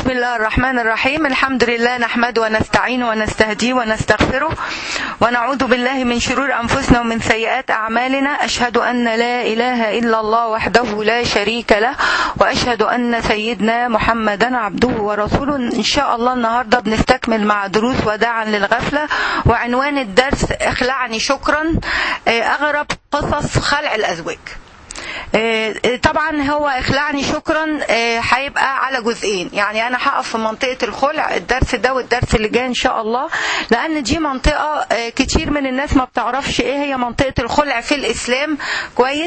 بسم الله الرحمن الرحيم الحمد لله نحمده ونستعينه ونستهديه ونستغفره ونعوذ بالله من شرور أنفسنا ومن سيئات أعمالنا أشهد أن لا إله إلا الله وحده لا شريك له وأشهد أن سيدنا محمدا عبده ورسوله إن شاء الله النهاردة بنستكمل مع دروس وداعا للغفلة وعنوان الدرس اخلعني شكرا أغرب قصص خلع الأزواج طبعا هو اخلعني شكرا هيبقى على جزئين يعني انا هقف في منطقه الخلع الدرس ده والدرس اللي جاي ان شاء الله لان دي منطقه كتير من الناس ما بتعرفش ايه هي منطقه الخلع في الاسلام كويس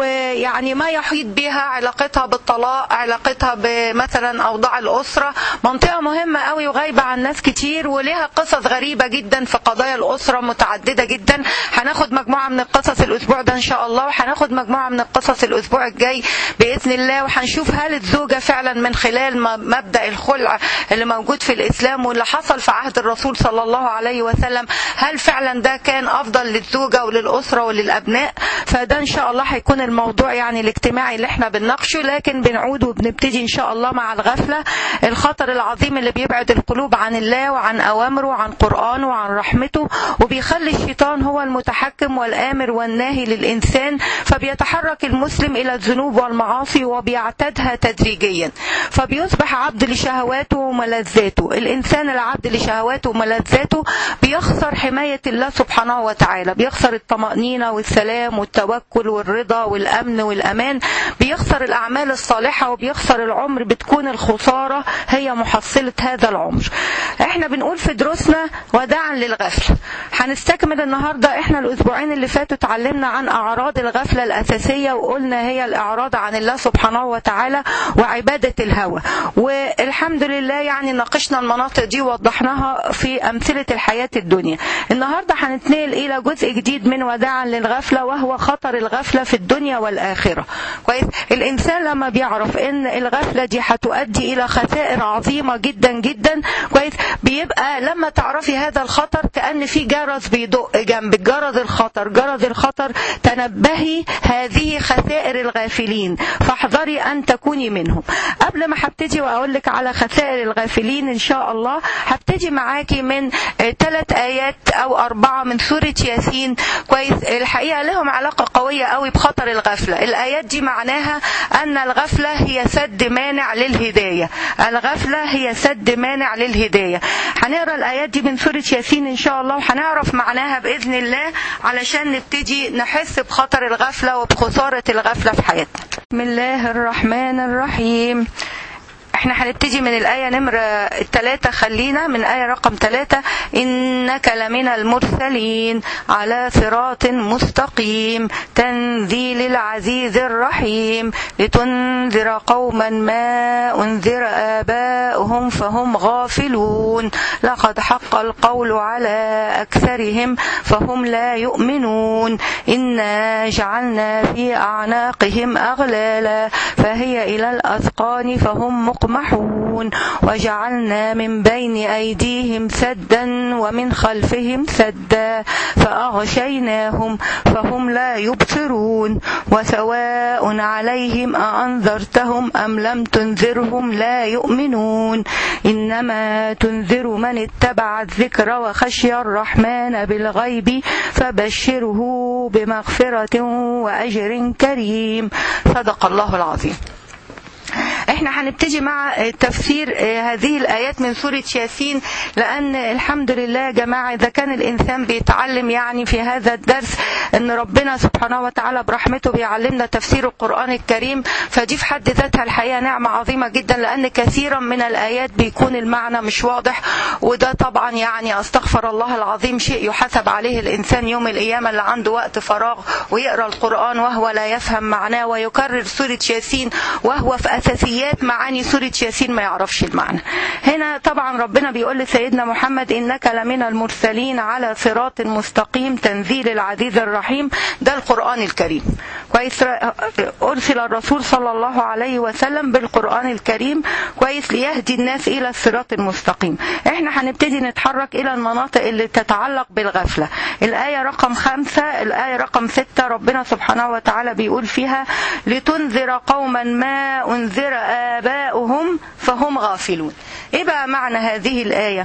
ويعني ما يحيط بها علاقتها بالطلاق علاقتها بمثلا اوضاع الاسره منطقه مهمه قوي وغايبه عن ناس كتير وليها قصص غريبه جدا في قضايا الاسره متعدده جدا هناخد مجموعه من القصص الاسبوع ده ان شاء الله وهناخد مجموعه من القصص الاسبوع الجاي باذن الله وهنشوف هل الزوجه فعلا من خلال مبدا الخلع اللي موجود في الاسلام واللي حصل في عهد الرسول صلى الله عليه وسلم هل فعلا ده كان افضل للزوجه وللاسره وللابناء فده ان شاء الله هيكون الموضوع يعني الاجتماعي اللي احنا بنناقشه لكن بنعود وبنبتدي ان شاء الله مع الغفله الخطر العظيم اللي بيبعد القلوب عن الله وعن اوامره وعن قرانه وعن رحمته وبيخلي الشيطان هو المتحكم والامر والناهي للانسان فبيتحرك المسلم الى الذنوب والمعاصي وبيعتادها تدريجيا فبيصبح عبد لشهواته وملذاته الانسان العبد لشهواته وملذاته بيخسر حمايه الله سبحانه وتعالى بيخسر الطمانينه والسلام والتوكل والرضا والامن والامان بيخسر الاعمال الصالحه وبيخسر العمر بتكون الخساره هي محصله هذا العمر احنا بنقول في دروسنا وداعا للغفله هنستكمل النهارده احنا الاسبوعين اللي فاتوا اتعلمنا عن اعراض الغفله الاساسيه وقلنا هي الإعراض عن الله سبحانه وتعالى وعبادة الهوى والحمد لله يعني ناقشنا المناطق دي ووضحناها في أمثلة الحياة الدنيا النهاردة هنتنقل إلى جزء جديد من وداعا للغفلة وهو خطر الغفلة في الدنيا والآخرة كويس الإنسان لما بيعرف إن الغفلة دي هتؤدي إلى خسائر عظيمة جدا جدا كويس بيبقى لما تعرفي هذا الخطر كأن في جرس بيدق جنبك جرس الخطر جرس الخطر تنبهي هذه خسائر الغافلين فاحذري ان تكوني منهم قبل ما هبتدي واقول لك على خسائر الغافلين ان شاء الله هبتدي معاكي من ثلاث ايات او اربعه من سوره ياسين كويس الحقيقه لهم علاقه قويه قوي بخطر الغفله الايات دي معناها ان الغفله هي سد مانع للهدايه الغفله هي سد مانع للهدايه هنقرا الايات دي من سوره ياسين ان شاء الله وهنعرف معناها باذن الله علشان نبتدي نحس بخطر الغفله وبخساره الغفله في حياتنا بسم الله الرحمن الرحيم احنا هنبتدي من الآية نمرة الثلاثة خلينا من آية رقم ثلاثة إنك لمن المرسلين على صراط مستقيم تنزيل العزيز الرحيم لتنذر قوما ما أنذر آباؤهم فهم غافلون لقد حق القول على أكثرهم فهم لا يؤمنون إنا جعلنا في أعناقهم أغلالا فهي إلى الأذقان فهم مقمحون يطمحون وجعلنا من بين أيديهم سدا ومن خلفهم سدا فأغشيناهم فهم لا يبصرون وسواء عليهم أأنذرتهم أم لم تنذرهم لا يؤمنون إنما تنذر من اتبع الذكر وخشي الرحمن بالغيب فبشره بمغفرة وأجر كريم صدق الله العظيم احنا هنبتدي مع تفسير هذه الايات من سوره ياسين لان الحمد لله يا جماعه اذا كان الانسان بيتعلم يعني في هذا الدرس ان ربنا سبحانه وتعالى برحمته بيعلمنا تفسير القران الكريم فدي في حد ذاتها الحقيقه نعمه عظيمه جدا لان كثيرا من الايات بيكون المعنى مش واضح وده طبعا يعني استغفر الله العظيم شيء يحاسب عليه الانسان يوم القيامه اللي عنده وقت فراغ ويقرا القران وهو لا يفهم معناه ويكرر سوره ياسين وهو في اساسيات معاني سوره ياسين ما يعرفش المعنى هنا طبعا ربنا بيقول لسيدنا محمد انك لمن المرسلين على صراط مستقيم تنزيل العزيز الرحيم ده القران الكريم كويس ارسل الرسول صلى الله عليه وسلم بالقران الكريم كويس ليهدي الناس الى الصراط المستقيم احنا هنبتدي نتحرك الى المناطق اللي تتعلق بالغفله الايه رقم خمسة الايه رقم ستة ربنا سبحانه وتعالى بيقول فيها لتنذر قوما ما انذر اباؤهم فهم غافلون ايه بقى معنى هذه الايه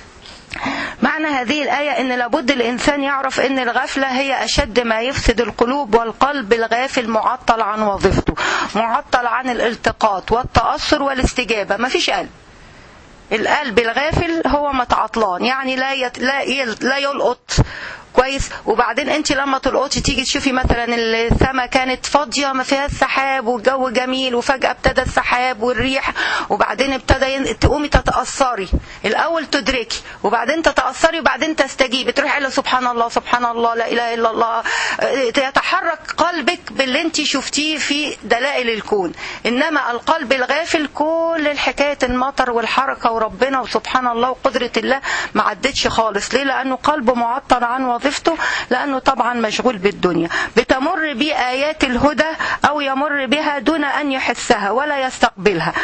معنى هذه الآية أن لابد الإنسان يعرف أن الغفلة هي أشد ما يفسد القلوب والقلب الغافل معطل عن وظيفته معطل عن الالتقاط والتأثر والاستجابة ما فيش قلب القلب الغافل هو متعطلان يعني لا يت... لا, يل... لا يلقط كويس وبعدين انت لما تلقطي تيجي تشوفي مثلا السماء كانت فاضيه ما فيهاش سحاب والجو جميل وفجاه ابتدى السحاب والريح وبعدين ابتدى ين... تقومي تتاثري الاول تدركي وبعدين تتاثري وبعدين تستجيبي تروحي قايله سبحان الله سبحان الله لا اله الا الله يتحرك قلبك باللي انت شفتيه في دلائل الكون انما القلب الغافل كل الحكايه المطر والحركه وربنا وسبحان الله وقدره الله ما عدتش خالص ليه لانه قلبه معطل عن وظيفته لانه طبعا مشغول بالدنيا بتمر بيه ايات الهدى او يمر بها دون ان يحسها ولا يستقبلها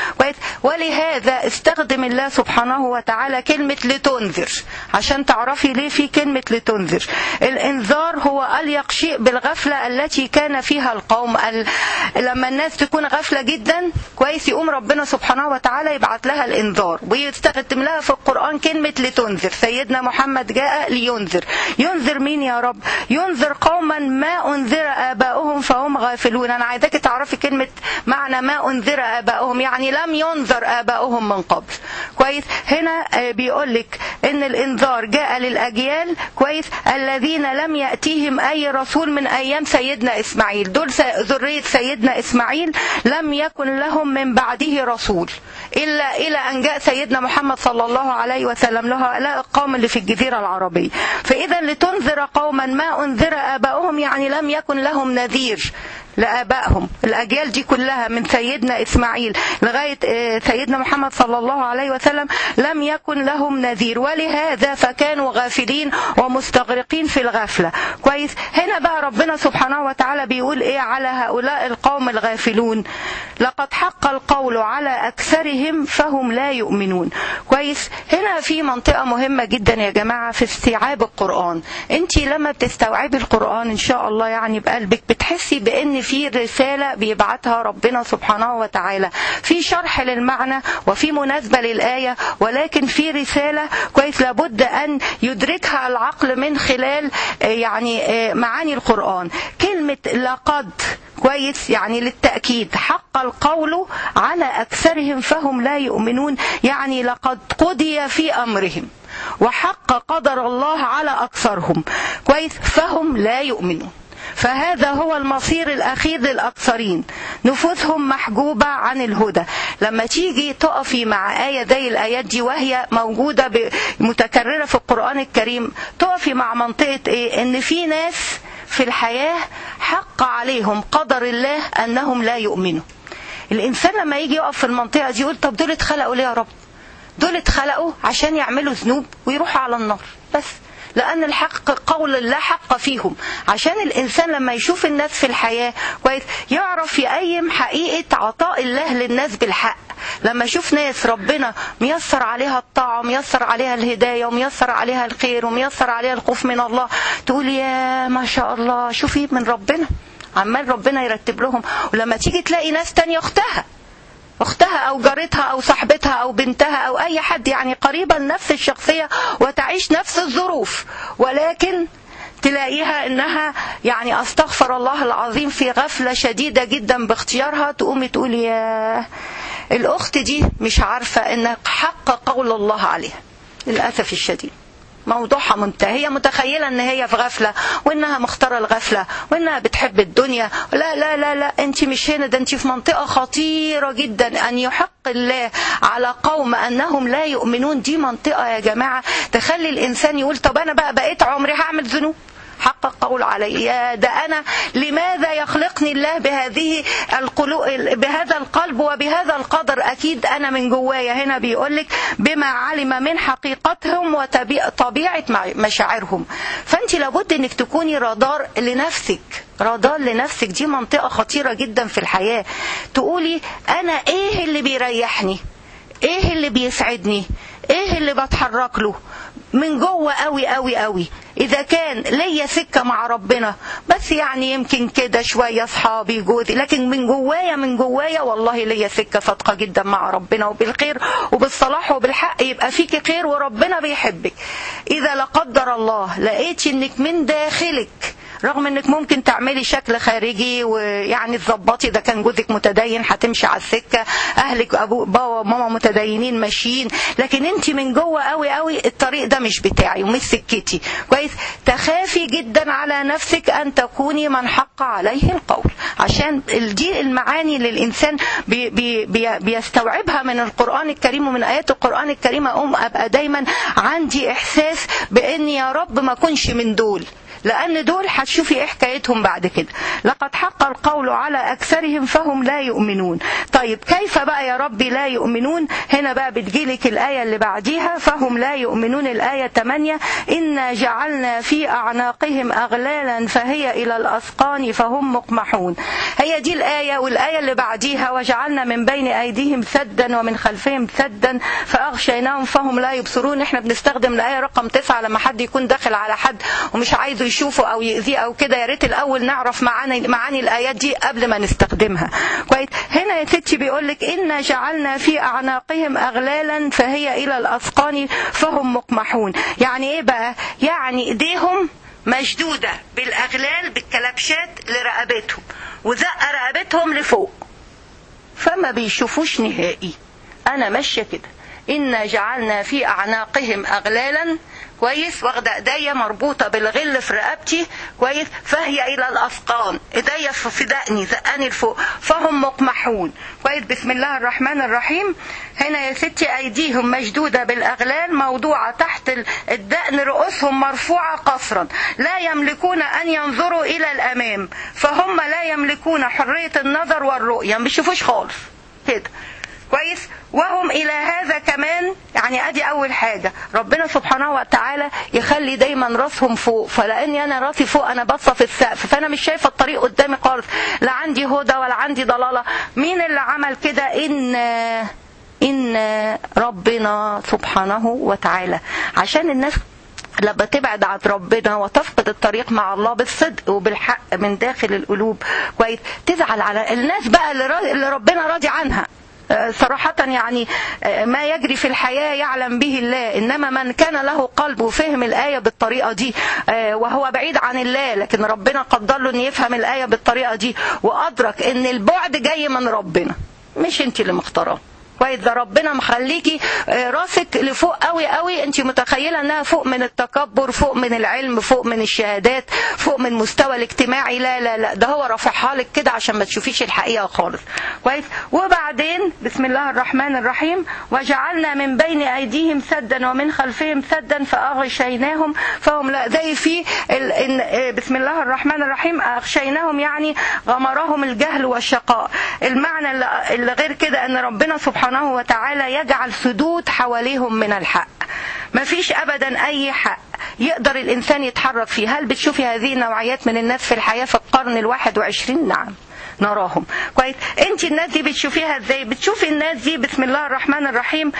ولهذا استخدم الله سبحانه وتعالى كلمه لتنذر عشان تعرفي ليه في كلمه لتنذر الانذار هو اليق شيء بالغفله التي كان فيها القوم لما الناس تكون غافله جدا كويس يقوم ربنا سبحانه وتعالى يبعت لها الانذار ويستخدم لها في القران كلمه لتنذر سيدنا محمد جاء لينذر ينذر مين يا رب ينذر قوما ما انذر اباؤهم فهم غافلون انا عايزاك تعرفي كلمه معنى ما انذر اباؤهم يعني لم ينذر اباؤهم من قبل كويس هنا بيقول لك ان الانذار جاء للاجيال كويس الذين لم ياتيهم اي رسول من ايام سيدنا اسماعيل دول ذريه سيدنا اسماعيل لم يكن لهم من بعده رسول الا الى ان جاء سيدنا محمد صلى الله عليه وسلم له هؤلاء القوم اللي في الجزيره العربيه فاذا لتنذر قوما ما انذر اباؤهم يعني لم يكن لهم نذير لآبائهم الأجيال دي كلها من سيدنا إسماعيل لغاية سيدنا محمد صلى الله عليه وسلم لم يكن لهم نذير ولهذا فكانوا غافلين ومستغرقين في الغفلة كويس هنا بقى ربنا سبحانه وتعالى بيقول إيه على هؤلاء القوم الغافلون لقد حق القول على أكثرهم فهم لا يؤمنون كويس هنا في منطقة مهمة جدا يا جماعة في استيعاب القرآن انت لما بتستوعبي القرآن إن شاء الله يعني بقلبك بتحسي بأن في رسالة بيبعتها ربنا سبحانه وتعالى في شرح للمعنى وفي مناسبة للآية ولكن في رسالة كويس لابد أن يدركها العقل من خلال يعني معاني القرآن كلمة لقد كويس يعني للتأكيد حق القول على أكثرهم فهم لا يؤمنون يعني لقد قضي في أمرهم وحق قدر الله على أكثرهم كويس فهم لا يؤمنون فهذا هو المصير الأخير للأكثرين نفوسهم محجوبة عن الهدى لما تيجي تقفي مع آية زي الآيات دي وهي موجودة متكررة في القرآن الكريم تقفي مع منطقة إيه إن في ناس في الحياة حق عليهم قدر الله أنهم لا يؤمنوا الإنسان لما يجي يقف في المنطقة دي يقول طب دول اتخلقوا ليه يا رب دول اتخلقوا عشان يعملوا ذنوب ويروحوا على النار بس لأن الحق قول لا حق فيهم عشان الإنسان لما يشوف الناس في الحياة كويس يعرف يقيم حقيقة عطاء الله للناس بالحق لما يشوف ناس ربنا ميسر عليها الطاعة وميسر عليها الهداية وميسر عليها الخير وميسر عليها الخوف من الله تقول يا ما شاء الله شوفي من ربنا عمال ربنا يرتب لهم ولما تيجي تلاقي ناس تانية اختها اختها او جارتها او صاحبتها او بنتها او اي حد يعني قريبه نفس الشخصيه وتعيش نفس الظروف ولكن تلاقيها انها يعني استغفر الله العظيم في غفله شديده جدا باختيارها تقومي تقولي يا الاخت دي مش عارفه ان حق قول الله عليها للاسف الشديد موضوعها منتهي هي متخيلة ان هي في غفلة وانها مختارة الغفلة وانها بتحب الدنيا لا لا لا لا انت مش هنا ده انت في منطقة خطيرة جدا ان يحق الله على قوم انهم لا يؤمنون دي منطقة يا جماعة تخلي الانسان يقول طب انا بقى بقيت عمري هعمل ذنوب حق القول علي يا ده أنا لماذا يخلقني الله بهذه القلوب بهذا القلب وبهذا القدر أكيد أنا من جوايا هنا بيقولك بما علم من حقيقتهم وطبيعة مشاعرهم فأنت لابد أنك تكوني رادار لنفسك رادار لنفسك دي منطقة خطيرة جدا في الحياة تقولي أنا إيه اللي بيريحني إيه اللي بيسعدني إيه اللي بتحرك له من جوه قوي قوي قوي اذا كان ليا سكه مع ربنا بس يعني يمكن كده شويه اصحابي جوزي لكن من جوايا من جوايا والله ليا سكه صادقه جدا مع ربنا وبالخير وبالصلاح وبالحق يبقى فيك خير وربنا بيحبك اذا لا قدر الله لقيتي انك من داخلك رغم انك ممكن تعملي شكل خارجي ويعني تظبطي اذا كان جوزك متدين هتمشي على السكه اهلك ابو بابا وماما متدينين ماشيين لكن انت من جوه قوي قوي الطريق ده مش بتاعي ومش سكتي كويس تخافي جدا على نفسك ان تكوني من حق عليه القول عشان دي المعاني اللي الانسان بي بي بي بيستوعبها من القران الكريم ومن ايات القران الكريم اقوم ابقى دايما عندي احساس بان يا رب ما اكونش من دول لأن دول هتشوفي إيه حكايتهم بعد كده لقد حق القول على أكثرهم فهم لا يؤمنون طيب كيف بقى يا ربي لا يؤمنون هنا بقى بتجيلك الآية اللي بعديها فهم لا يؤمنون الآية 8 إنا جعلنا في أعناقهم أغلالا فهي إلى الأسقان فهم مقمحون هي دي الآية والآية اللي بعديها وجعلنا من بين أيديهم سدا ومن خلفهم سدا فأغشيناهم فهم لا يبصرون احنا بنستخدم الآية رقم 9 لما حد يكون داخل على حد ومش عايزه يشوفه او يأذيه او كده يا ريت الاول نعرف معاني معاني الايات دي قبل ما نستخدمها كويس هنا يا ستي بيقول لك انا جعلنا في اعناقهم اغلالا فهي الى الاثقان فهم مقمحون يعني ايه بقى يعني ايديهم مشدوده بالاغلال بالكلبشات لرقبتهم وزق رقبتهم لفوق فما بيشوفوش نهائي انا ماشيه كده إنا جعلنا في أعناقهم أغلالا كويس واخدة ايديا مربوطة بالغل في رقبتي كويس فهي إلى الأثقان ايديا في دقني زقاني لفوق فهم مقمحون كويس بسم الله الرحمن الرحيم هنا يا ستي أيديهم مشدودة بالأغلال موضوعة تحت الدقن رؤوسهم مرفوعة قصرا لا يملكون أن ينظروا إلى الأمام فهم لا يملكون حرية النظر والرؤية ما بيشوفوش خالص كده كويس وهم الى هذا كمان يعني ادي اول حاجه ربنا سبحانه وتعالى يخلي دايما راسهم فوق فلاني انا راسي فوق انا باصه في السقف فانا مش شايفه الطريق قدامي خالص لا عندي هدى ولا عندي ضلاله مين اللي عمل كده ان ان ربنا سبحانه وتعالى عشان الناس لما تبعد عن ربنا وتفقد الطريق مع الله بالصدق وبالحق من داخل القلوب كويس تزعل على الناس بقى اللي ربنا راضي عنها صراحة يعني ما يجري في الحياة يعلم به الله إنما من كان له قلب وفهم الآية بالطريقة دي وهو بعيد عن الله لكن ربنا قدر له أن يفهم الآية بالطريقة دي وأدرك أن البعد جاي من ربنا مش أنت اللي مختاراه كويس ده ربنا مخليكي راسك لفوق قوي قوي انت متخيله انها فوق من التكبر فوق من العلم فوق من الشهادات فوق من المستوى الاجتماعي لا لا لا ده هو رافعها لك كده عشان ما تشوفيش الحقيقه خالص كويس وبعدين بسم الله الرحمن الرحيم وجعلنا من بين ايديهم سدا ومن خلفهم سدا فاغشيناهم فهم لا زي في بسم الله الرحمن الرحيم اغشيناهم يعني غمرهم الجهل والشقاء المعنى اللي غير كده ان ربنا سبحانه سبحانه وتعالى يجعل سدود حواليهم من الحق ما فيش ابدا اي حق يقدر الانسان يتحرك فيه هل بتشوفي هذه النوعيات من الناس في الحياه في القرن الواحد وعشرين نعم نراهم كويس انت الناس دي بتشوفيها ازاي بتشوفي الناس دي بسم الله الرحمن الرحيم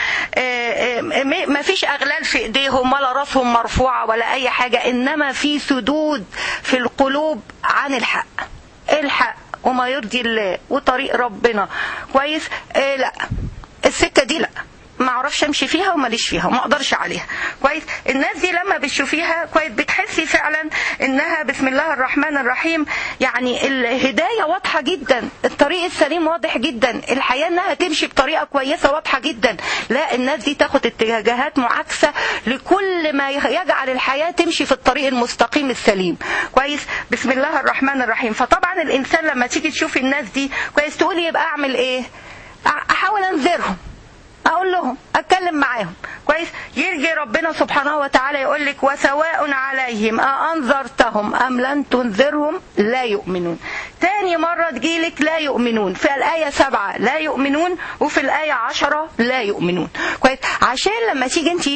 ما فيش اغلال في ايديهم ولا راسهم مرفوعه ولا اي حاجه انما في سدود في القلوب عن الحق الحق وما يرضي الله وطريق ربنا كويس إيه لا السكه دي لا ما اعرفش امشي فيها وماليش فيها وما اقدرش عليها كويس الناس دي لما بتشوفيها كويس بتحسي فعلا انها بسم الله الرحمن الرحيم يعني الهدايه واضحه جدا الطريق السليم واضح جدا الحياه انها تمشي بطريقه كويسه واضحه جدا لا الناس دي تاخد اتجاهات معاكسه لكل ما يجعل الحياه تمشي في الطريق المستقيم السليم كويس بسم الله الرحمن الرحيم فطبعا الانسان لما تيجي تشوفي الناس دي كويس تقولي يبقى اعمل ايه احاول انذرهم اقول لهم اتكلم معاهم كويس يرجي ربنا سبحانه وتعالى يقول لك وسواء عليهم أأنذرتهم أم لن تنذرهم لا يؤمنون تاني مرة تجيلك لا يؤمنون في الآية سبعة لا يؤمنون وفي الآية عشرة لا يؤمنون كويس عشان لما تيجي انت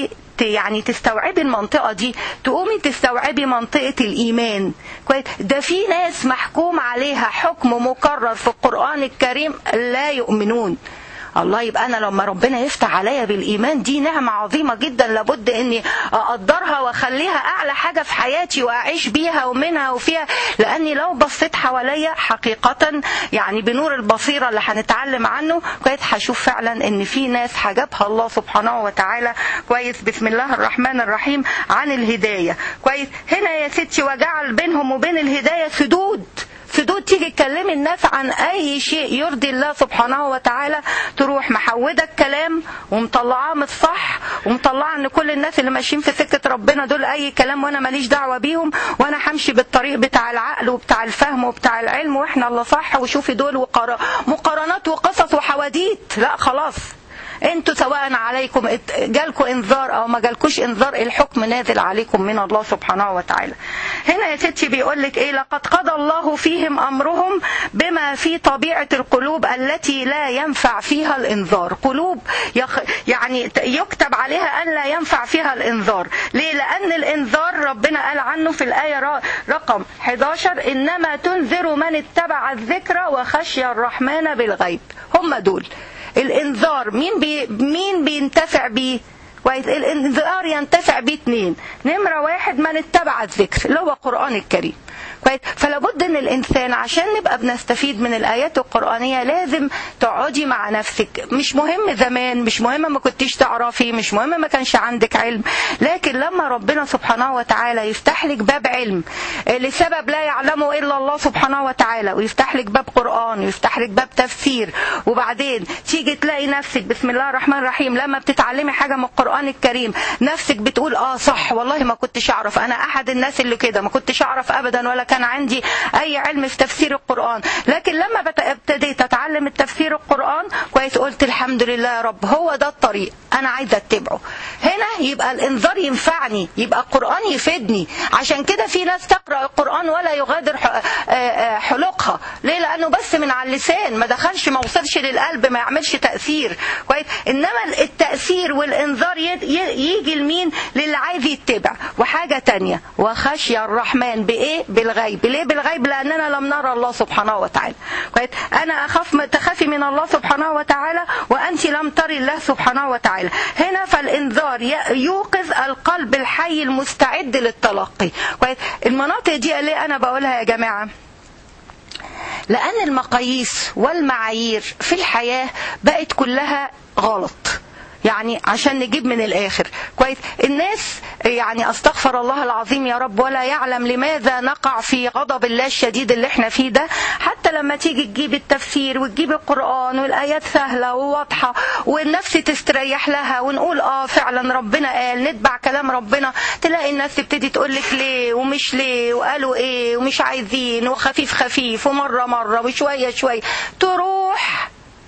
يعني تستوعبي المنطقه دي تقومي تستوعبي منطقه الايمان كويس ده في ناس محكوم عليها حكم مكرر في القران الكريم لا يؤمنون الله يبقى انا لما ربنا يفتح عليا بالايمان دي نعمه عظيمه جدا لابد اني اقدرها واخليها اعلى حاجه في حياتي واعيش بيها ومنها وفيها لاني لو بصيت حواليا حقيقه يعني بنور البصيره اللي هنتعلم عنه كويس هشوف فعلا ان في حاجات حجبها الله سبحانه وتعالى كويس بسم الله الرحمن الرحيم عن الهدايه كويس هنا يا ستي وجعل بينهم وبين الهدايه سدود سدود تيجي تكلمي الناس عن اي شيء يرضي الله سبحانه وتعالى تروح محوده الكلام ومطلعاه من الصح ومطلعه ان كل الناس اللي ماشيين في سكه ربنا دول اي كلام وانا ماليش دعوه بيهم وانا همشي بالطريق بتاع العقل وبتاع الفهم وبتاع العلم واحنا اللي صح وشوفي دول وقرا- مقارنات وقصص وحواديت لا خلاص انتوا سواء عليكم جالكم انذار او ما جالكوش انذار الحكم نازل عليكم من الله سبحانه وتعالى هنا يا ستي بيقول لك ايه لقد قضى الله فيهم امرهم بما في طبيعه القلوب التي لا ينفع فيها الانذار قلوب يخ يعني يكتب عليها ان لا ينفع فيها الانذار ليه لان الانذار ربنا قال عنه في الايه ر- رقم 11 انما تنذر من اتبع الذكر وخشي الرحمن بالغيب هم دول الانذار مين بي مين بينتفع بيه كويس الانذار ينتفع بيه اتنين نمره واحد من اتبع الذكر اللي هو القران الكريم كويس فلابد ان الانسان عشان نبقى بنستفيد من الايات القرانيه لازم تقعدي مع نفسك مش مهم زمان مش مهم ما كنتيش تعرفي مش مهم ما كانش عندك علم لكن لما ربنا سبحانه وتعالى يفتح لك باب علم آه، لسبب لا يعلمه الا الله سبحانه وتعالى ويفتح لك باب قران ويفتح لك باب تفسير وبعدين تيجي تلاقي نفسك بسم الله الرحمن الرحيم لما بتتعلمي حاجه من القران الكريم نفسك بتقول اه صح والله ما كنتش اعرف انا احد الناس اللي كده ما كنتش اعرف ابدا ولا كان عندي اي علم في تفسير القران لكن لما بت- ابتديت اتعلم التفسير القران كويس قلت الحمد لله يا رب هو ده الطريق انا عايزه اتبعه هنا يبقى الانذار ينفعني يبقى القران يفيدني عشان كده في ناس تقرا القران ولا يغادر ح- آه، آه، حلقها ليه لانه بس من على اللسان ما دخلش ما وصلش للقلب ما يعملش تاثير كويس انما التاثير والانذار ي- ي- يجي لمين للي عايز يتبع وحاجه تانية وخشي الرحمن بايه بالغيب ليه بالغيب لاننا لم نرى الله سبحانه وتعالى كويس انا اخاف تخافي من الله سبحانه وتعالى وانت لم تري الله سبحانه وتعالى هنا فالانذار ي- يوقظ القلب الحي المستعد للتلقي كويس المناطق دي ليه انا بقولها يا جماعه لأن المقاييس والمعايير في الحياة بقت كلها غلط يعني عشان نجيب من الآخر كويس الناس يعني أستغفر الله العظيم يا رب ولا يعلم لماذا نقع في غضب الله الشديد اللي احنا فيه ده حتى لما تيجي تجيب التفسير وتجيب القرآن والآيات سهلة وواضحة والنفس تستريح لها ونقول اه فعلا ربنا قال نتبع كلام ربنا تلاقي الناس تبتدي تقول لك ليه ومش ليه وقالوا ايه ومش عايزين وخفيف خفيف ومرة مرة وشوية شوية تروح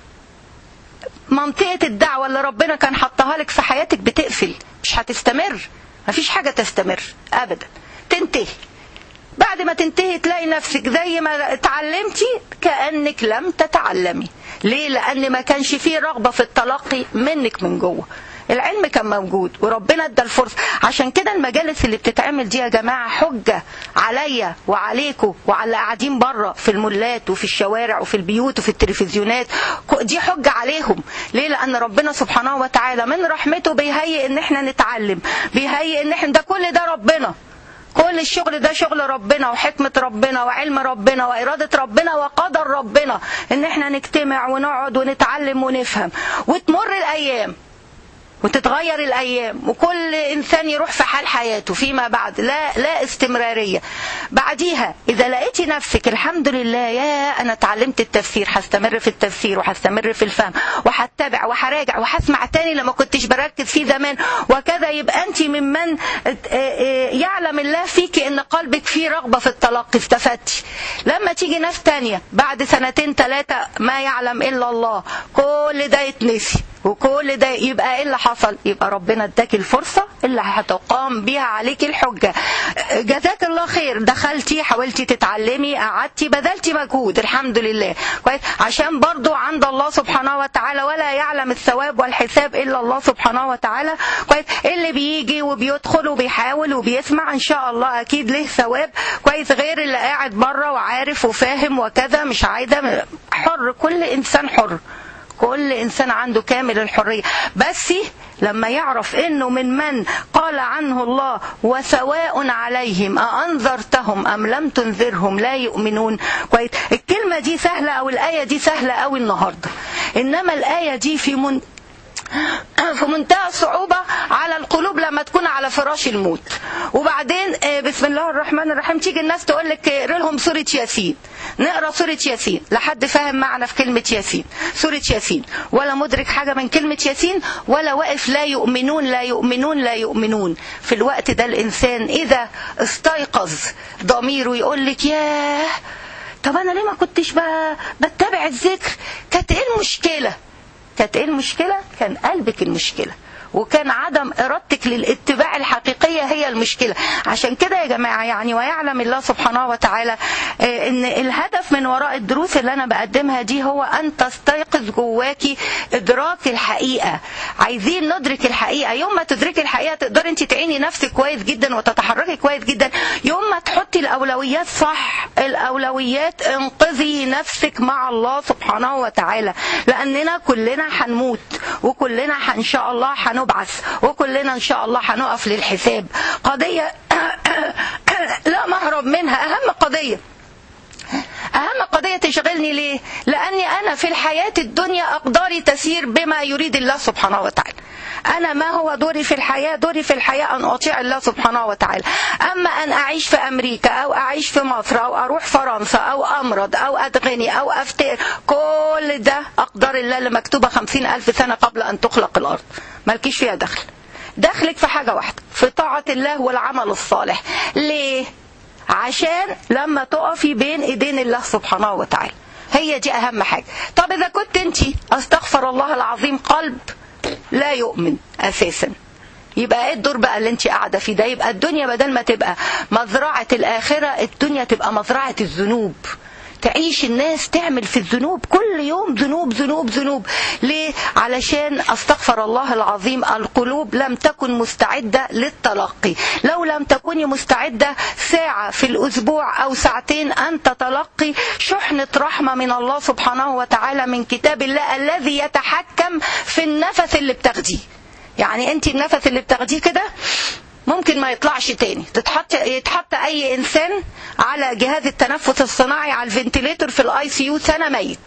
منطقة الدعوة اللي ربنا كان حطها لك في حياتك بتقفل مش هتستمر مفيش حاجة تستمر أبدا تنتهي بعد ما تنتهي تلاقي نفسك زي ما اتعلمتي كأنك لم تتعلمي ليه لأن ما كانش فيه رغبة في التلقي منك من جوه العلم كان موجود وربنا ادى الفرصه عشان كده المجالس اللي بتتعمل دي يا جماعه حجه عليا وعليكم وعلى اللي قاعدين بره في المولات وفي الشوارع وفي البيوت وفي التلفزيونات دي حجه عليهم ليه لان ربنا سبحانه وتعالى من رحمته بيهيئ ان احنا نتعلم بيهيئ ان احنا ده كل ده ربنا كل الشغل ده شغل ربنا وحكمة ربنا وعلم ربنا وإرادة ربنا وقدر ربنا إن احنا نجتمع ونقعد ونتعلم ونفهم وتمر الأيام وتتغير الايام وكل انسان يروح في حال حياته فيما بعد لا لا استمراريه بعديها اذا لقيتي نفسك الحمد لله يا انا اتعلمت التفسير هستمر في التفسير وهستمر في الفهم وهتبع وهراجع وهسمع تاني لما كنتش بركز فيه زمان وكذا يبقى انت ممن يعلم الله فيك ان قلبك فيه رغبه في التلقي استفدتي لما تيجي ناس تانية بعد سنتين ثلاثه ما يعلم الا الله كل ده يتنسي وكل ده يبقى ايه اللي حصل يبقى ربنا اداك الفرصة اللي هتقام بيها عليك الحجة جزاك الله خير دخلتي حاولتي تتعلمي قعدتي بذلتي مجهود الحمد لله كويس عشان برضو عند الله سبحانه وتعالى ولا يعلم الثواب والحساب الا الله سبحانه وتعالى كويس اللي بيجي وبيدخل وبيحاول وبيسمع ان شاء الله اكيد له ثواب كويس غير اللي قاعد بره وعارف وفاهم وكذا مش عايزه حر كل انسان حر كل انسان عنده كامل الحريه بس لما يعرف انه من من قال عنه الله وسواء عليهم أأنذرتهم أم لم تنذرهم لا يؤمنون كويس الكلمة دي سهلة أو الآية دي سهلة أوي النهاردة إنما الآية دي في من في منتهى الصعوبة على القلوب لما تكون على فراش الموت وبعدين بسم الله الرحمن الرحيم تيجي الناس تقول لك اقرا لهم سورة ياسين نقرا سورة ياسين لحد فاهم معنى في كلمة ياسين سورة ياسين ولا مدرك حاجة من كلمة ياسين ولا واقف لا يؤمنون لا يؤمنون لا يؤمنون في الوقت ده الإنسان إذا استيقظ ضميره يقول لك ياه طب أنا ليه ما كنتش بتابع الذكر كانت إيه المشكلة كانت ايه المشكلة؟ كان قلبك المشكلة وكان عدم إرادتك للاتباع الحقيقية هي المشكلة عشان كده يا جماعة يعني ويعلم الله سبحانه وتعالى ان الهدف من وراء الدروس اللي أنا بقدمها دي هو أن تستيقظ جواكي إدراك الحقيقة عايزين ندرك الحقيقة يوم ما تدركي الحقيقة تقدري انت تعيني نفسك كويس جدا وتتحركي كويس جدا يوم ما تحطي الأولويات صح الأولويات انقذي نفسك مع الله سبحانه وتعالى لأننا كلنا هنموت وكلنا إن شاء الله هنبعث وكلنا إن شاء الله هنقف للحساب قضية لا مهرب منها أهم قضية أهم قضية تشغلني ليه؟ لأني أنا في الحياة الدنيا أقداري تسير بما يريد الله سبحانه وتعالى أنا ما هو دوري في الحياة دوري في الحياة أن أطيع الله سبحانه وتعالى أما أن أعيش في أمريكا أو أعيش في مصر أو أروح فرنسا أو أمرض أو أتغني أو أفتقر كل ده أقدار الله اللي مكتوبة خمسين ألف سنة قبل أن تخلق الأرض مالكيش فيها دخل دخلك في حاجة واحدة في طاعة الله والعمل الصالح ليه؟ عشان لما تقفي بين ايدين الله سبحانه وتعالى هي دي اهم حاجه طب اذا كنت انت استغفر الله العظيم قلب لا يؤمن اساسا يبقى ايه الدور بقى اللي انت قاعده فيه ده يبقى الدنيا بدل ما تبقى مزرعه الاخره الدنيا تبقى مزرعه الذنوب تعيش الناس تعمل في الذنوب كل يوم ذنوب ذنوب ذنوب ليه علشان استغفر الله العظيم القلوب لم تكن مستعدة للتلقي لو لم تكوني مستعدة ساعة في الأسبوع أو ساعتين أن تتلقي شحنة رحمة من الله سبحانه وتعالى من كتاب الله الذي يتحكم في النفس اللي بتاخديه يعني انت النفس اللي بتاخديه كده ممكن ما يطلعش تاني تتحط يتحط اي انسان على جهاز التنفس الصناعي على الفنتليتور في الاي سي يو سنه ميت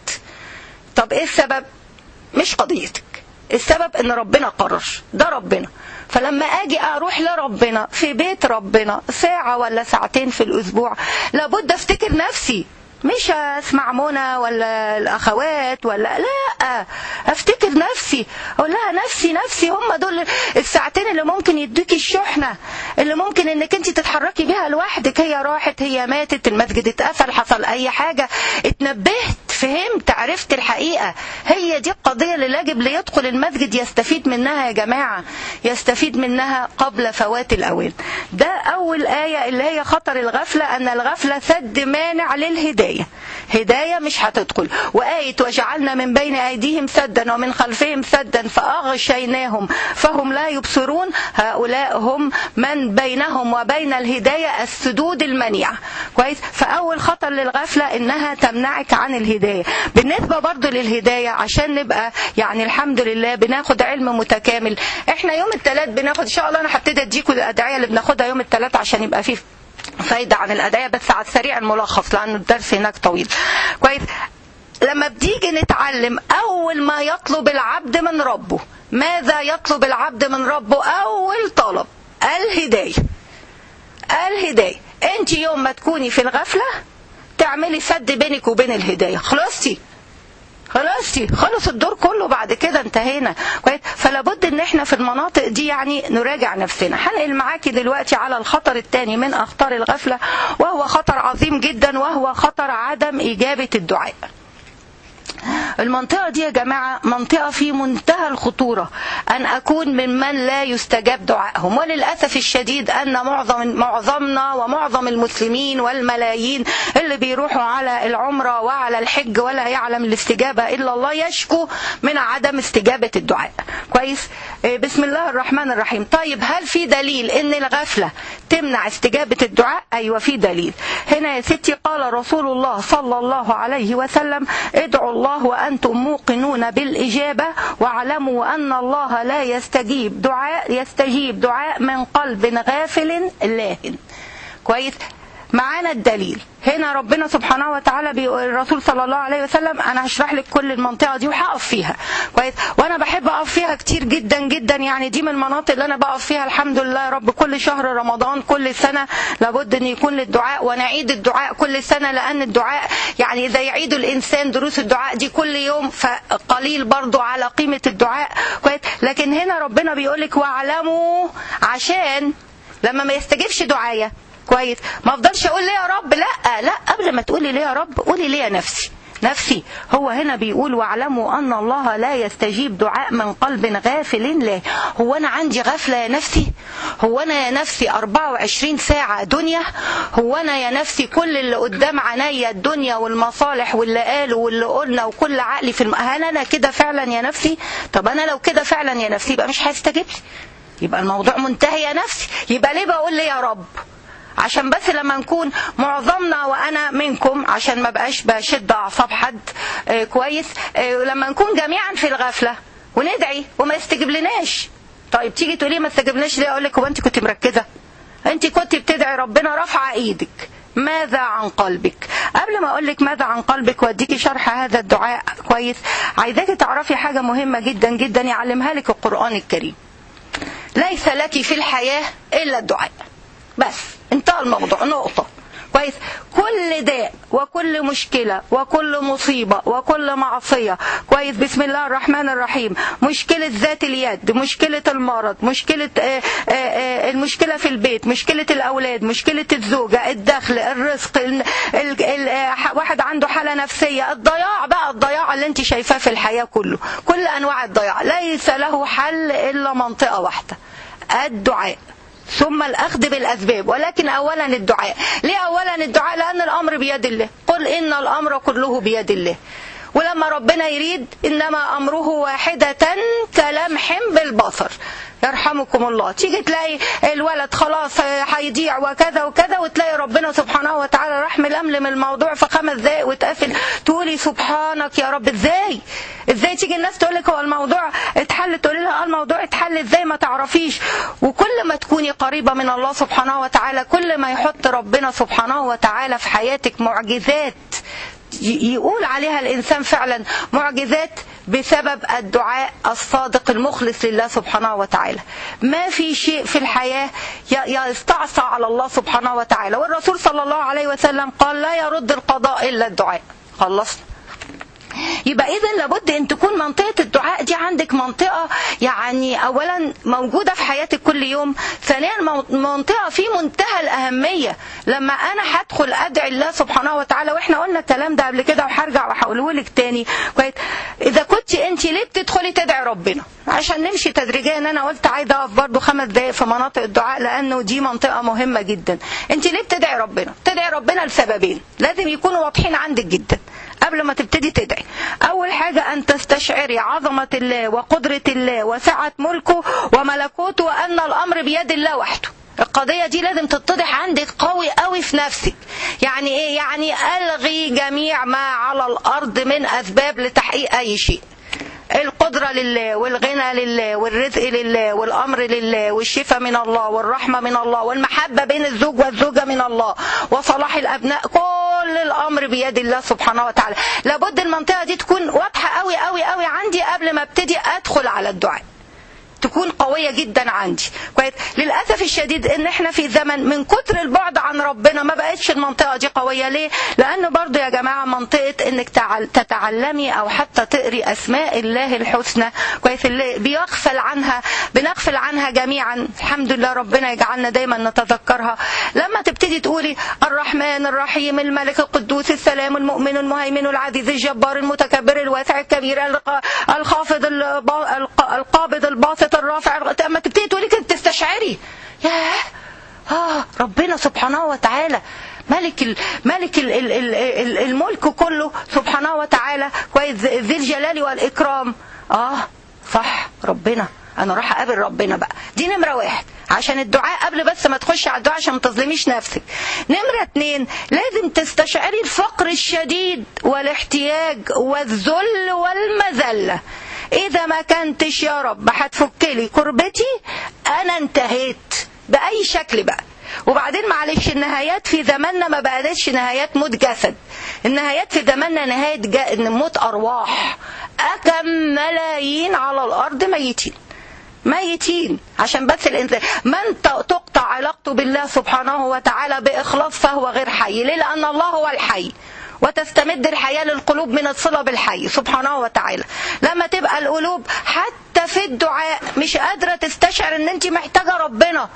طب ايه السبب مش قضيتك السبب ان ربنا قرر ده ربنا فلما اجي اروح لربنا في بيت ربنا ساعه ولا ساعتين في الاسبوع لابد افتكر نفسي مش اسمع منى ولا الاخوات ولا لا افتكر نفسي اقول لها نفسي نفسي هم دول الساعتين اللي ممكن يدوكي الشحنه اللي ممكن انك انت تتحركي بيها لوحدك هي راحت هي ماتت المسجد اتقفل حصل اي حاجه اتنبهت فهمت عرفت الحقيقه هي دي القضيه اللي يجب ليدخل المسجد يستفيد منها يا جماعه يستفيد منها قبل فوات الاوان ده اول ايه اللي هي خطر الغفله ان الغفله سد مانع للهدايه هداية هداية مش هتدخل وآية وجعلنا من بين أيديهم سدا ومن خلفهم سدا فأغشيناهم فهم لا يبصرون هؤلاء هم من بينهم وبين الهداية السدود المنيعة كويس فأول خطر للغفلة إنها تمنعك عن الهداية بالنسبة برضو للهداية عشان نبقى يعني الحمد لله بناخد علم متكامل احنا يوم الثلاث بناخد ان شاء الله انا هبتدي اديكم الادعيه اللي بناخدها يوم الثلاث عشان يبقى فيه فايدة عن الأدعية بس على السريع الملخص لأن الدرس هناك طويل كويس لما بتيجي نتعلم أول ما يطلب العبد من ربه ماذا يطلب العبد من ربه أول طلب الهداية الهداية أنت يوم ما تكوني في الغفلة تعملي سد بينك وبين الهداية خلصتي خلاص خلص الدور كله بعد كده انتهينا كويس فلا بد ان احنا في المناطق دي يعني نراجع نفسنا هنقل معاكي دلوقتي على الخطر الثاني من اخطار الغفله وهو خطر عظيم جدا وهو خطر عدم اجابه الدعاء المنطقة دي يا جماعة منطقة في منتهى الخطورة أن أكون ممن لا يستجاب دعائهم وللأسف الشديد أن معظم معظمنا ومعظم المسلمين والملايين اللي بيروحوا على العمرة وعلى الحج ولا يعلم الاستجابة إلا الله يشكو من عدم استجابة الدعاء كويس بسم الله الرحمن الرحيم طيب هل في دليل ان الغفلة تمنع استجابة الدعاء ايوه في دليل هنا يا ستي قال رسول الله صلى الله عليه وسلم ادعوا الله وانتم موقنون بالاجابة واعلموا ان الله لا يستجيب دعاء يستجيب دعاء من قلب غافل لاهن كويس معانا الدليل هنا ربنا سبحانه وتعالى بيقول الرسول صلى الله عليه وسلم انا هشرح لك كل المنطقه دي وهقف فيها كويس وانا بحب اقف فيها كتير جدا جدا يعني دي من المناطق اللي انا بقف فيها الحمد لله يا رب كل شهر رمضان كل سنه لابد ان يكون للدعاء ونعيد الدعاء كل سنه لان الدعاء يعني اذا يعيد الانسان دروس الدعاء دي كل يوم فقليل برضو على قيمه الدعاء كويس لكن هنا ربنا بيقول لك واعلموا عشان لما ما يستجيبش دعايا كويس ما افضلش اقول ليه يا رب لا لا قبل ما تقولي ليه يا رب قولي ليه يا نفسي نفسي هو هنا بيقول واعلموا ان الله لا يستجيب دعاء من قلب غافل له هو انا عندي غفله يا نفسي هو انا يا نفسي 24 ساعه دنيا هو انا يا نفسي كل اللي قدام عينيا الدنيا والمصالح واللي قالوا واللي قلنا وكل عقلي في الم... هل انا كده فعلا يا نفسي طب انا لو كده فعلا يا نفسي يبقى مش هيستجيب لي يبقى الموضوع منتهي يا نفسي يبقى ليه بقول لي يا رب عشان بس لما نكون معظمنا وانا منكم عشان ما بقاش بشد اعصاب حد آه كويس آه لما نكون جميعا في الغفله وندعي وما يستجيب لناش طيب تيجي تقولي ما استجبناش ليه اقول لك هو انت كنت مركزه انت كنت بتدعي ربنا رافعه ايدك ماذا عن قلبك قبل ما اقول لك ماذا عن قلبك واديكي شرح هذا الدعاء كويس عايزاكي تعرفي حاجه مهمه جدا جدا يعلمها لك القران الكريم ليس لك في الحياه الا الدعاء بس انتهى الموضوع نقطة كويس كل داء وكل مشكلة وكل مصيبة وكل معصية كويس بسم الله الرحمن الرحيم مشكلة ذات اليد مشكلة المرض مشكلة آآ آآ المشكلة في البيت مشكلة الأولاد مشكلة الزوجة الدخل الرزق ال ال ال واحد عنده حالة نفسية الضياع بقى الضياع اللي انت شايفاه في الحياة كله كل أنواع الضياع ليس له حل إلا منطقة واحدة الدعاء ثم الأخذ بالأسباب ولكن أولا الدعاء ليه أولا الدعاء لأن الأمر بيد الله قل إن الأمر كله بيد الله ولما ربنا يريد إنما أمره واحدة كلمح بالبصر يرحمكم الله تيجي تلاقي الولد خلاص هيضيع وكذا وكذا وتلاقي ربنا سبحانه وتعالى راح ململم الموضوع في خمس دقايق وتقفل تقولي سبحانك يا رب ازاي ازاي تيجي الناس تقول لك هو الموضوع اتحل تقولي لها اه الموضوع اتحل ازاي ما تعرفيش وكل ما تكوني قريبه من الله سبحانه وتعالى كل ما يحط ربنا سبحانه وتعالى في حياتك معجزات يقول عليها الإنسان فعلا معجزات بسبب الدعاء الصادق المخلص لله سبحانه وتعالى ما في شيء في الحياة يستعصى على الله سبحانه وتعالى والرسول صلى الله عليه وسلم قال لا يرد القضاء إلا الدعاء خلصنا يبقى اذا لابد ان تكون منطقه الدعاء دي عندك منطقه يعني اولا موجوده في حياتك كل يوم ثانيا منطقه في منتهى الاهميه لما انا هدخل ادعي الله سبحانه وتعالى واحنا قلنا الكلام ده قبل كده وهرجع وهقوله لك تاني كويس اذا كنت انت ليه بتدخلي تدعي ربنا عشان نمشي تدريجيا انا قلت عايزه اقف برضه خمس دقائق في مناطق الدعاء لانه دي منطقه مهمه جدا انت ليه بتدعي ربنا تدعي ربنا لسببين لازم يكونوا واضحين عندك جدا قبل ما تبتدي تدعي أول حاجة أن تستشعري عظمة الله وقدرة الله وسعة ملكه وملكوته وأن الأمر بيد الله وحده القضية دي لازم تتضح عندك قوي قوي في نفسك يعني ايه يعني ألغي جميع ما على الأرض من أسباب لتحقيق أي شيء القدرة لله والغنى لله والرزق لله والأمر لله والشفاء من الله والرحمة من الله والمحبة بين الزوج والزوجة من الله وصلاح الأبناء كل الأمر بيد الله سبحانه وتعالى لابد المنطقة دي تكون واضحة قوي قوي قوي عندي قبل ما ابتدي أدخل على الدعاء تكون قوية جدا عندي كويس للأسف الشديد ان احنا في زمن من كتر البعد عن ربنا ما بقتش المنطقة دي قوية ليه لأن برضو يا جماعة منطقة انك تتعلمي او حتى تقري اسماء الله الحسنى كويس اللي بيغفل عنها بنغفل عنها جميعا الحمد لله ربنا يجعلنا دايما نتذكرها لما تبتدي تقولي الرحمن الرحيم الملك القدوس السلام المؤمن المهيمن العزيز الجبار المتكبر الواسع الكبير الق- الخافض الب- الق- القابض الباسط الرافع لما تبتدي تقولي كده تستشعري ياه آه ربنا سبحانه وتعالى ملك ال ملك ال ال ال ال الملك كله سبحانه وتعالى كويس ذي الجلال والإكرام آه صح ربنا أنا راح أقابل ربنا بقى دي نمرة واحد عشان الدعاء قبل بس ما تخش على الدعاء عشان ما تظلميش نفسك نمرة اتنين لازم تستشعري الفقر الشديد والاحتياج والذل والمذلة إذا ما كنتش يا رب هتفك لي كربتي أنا انتهيت بأي شكل بقى وبعدين معلش النهايات في زماننا ما بقتش نهايات موت جسد النهايات في زماننا نهاية جا... موت أرواح أكم ملايين على الأرض ميتين ميتين عشان بس الإنسان من ت- تقطع علاقته بالله سبحانه وتعالى بإخلاص فهو غير حي ليه لأن الله هو الحي وتستمد الحياة للقلوب من الصلة بالحي سبحانه وتعالى لما تبقى القلوب حتى في الدعاء مش قادرة تستشعر ان انت محتاجة ربنا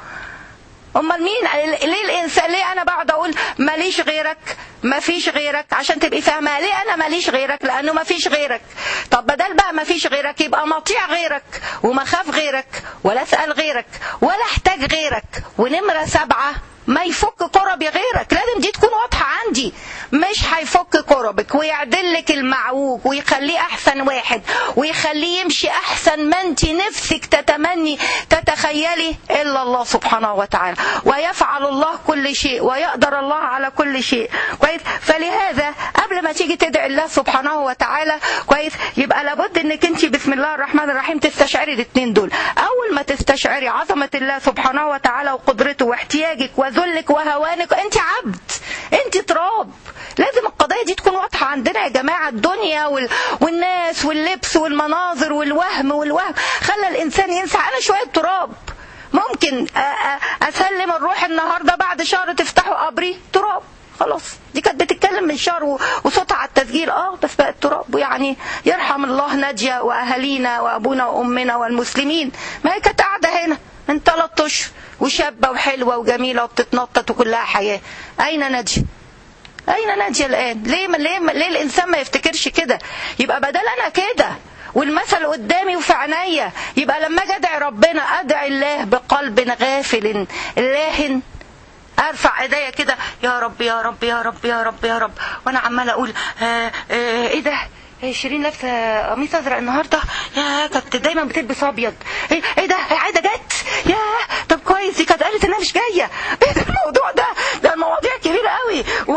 امال مين ليه الانسان ليه انا بقعد اقول ماليش غيرك مفيش غيرك عشان تبقي فاهمه ليه انا ماليش غيرك لانه مفيش غيرك طب بدل بقى مفيش غيرك يبقى مطيع غيرك وما خاف غيرك ولا اسال غيرك ولا احتاج غيرك ونمره سبعه ما يفك كربي غيرك لازم دي تكون واضحه عندي مش هيفك كربك ويعدل لك المعوج ويخليه احسن واحد ويخليه يمشي احسن ما انت نفسك تتمني تتخيلي الا الله سبحانه وتعالى ويفعل الله كل شيء ويقدر الله على كل شيء كويس فلهذا قبل ما تيجي تدعي الله سبحانه وتعالى كويس يبقى لابد انك انت بسم الله الرحمن الرحيم تستشعري الاثنين دول اول ما تستشعري عظمه الله سبحانه وتعالى وقدرته واحتياجك وذلك وهوانك انت عبد انت تراب لازم القضايا دي تكون واضحه عندنا يا جماعه الدنيا وال... والناس واللبس والمناظر والوهم والوهم خلى الانسان ينسى انا شويه تراب ممكن أ- أ- اسلم الروح النهارده بعد شهر تفتحوا قبري تراب خلاص دي كانت بتتكلم من شهر و- وصوتها على التسجيل اه بس بقت تراب ويعني يرحم الله ناديه واهالينا وابونا وامنا والمسلمين ما هي كانت قاعده هنا من ثلاث اشهر وشابه وحلوه وجميله وبتتنطط وكلها حياه اين ناديه اين ناديه الان ليه ليه ليه الانسان ما يفتكرش كده يبقى بدل انا كده والمثل قدامي وفي عينيا يبقى لما اجي ادعي ربنا ادعي الله بقلب غافل لاهن ارفع ايديا كده يا رب يا رب يا رب يا رب يا رب وانا عماله اقول آه آه ايه ده إيه شيرين لابسه قميص ازرق النهارده يا كانت دايما بتلبس ابيض ايه ايه ده هي عايده جت يا طب كويس دي كانت قالت انها مش جايه ايه ده الموضوع ده ده المواضيع كبيره قوي و...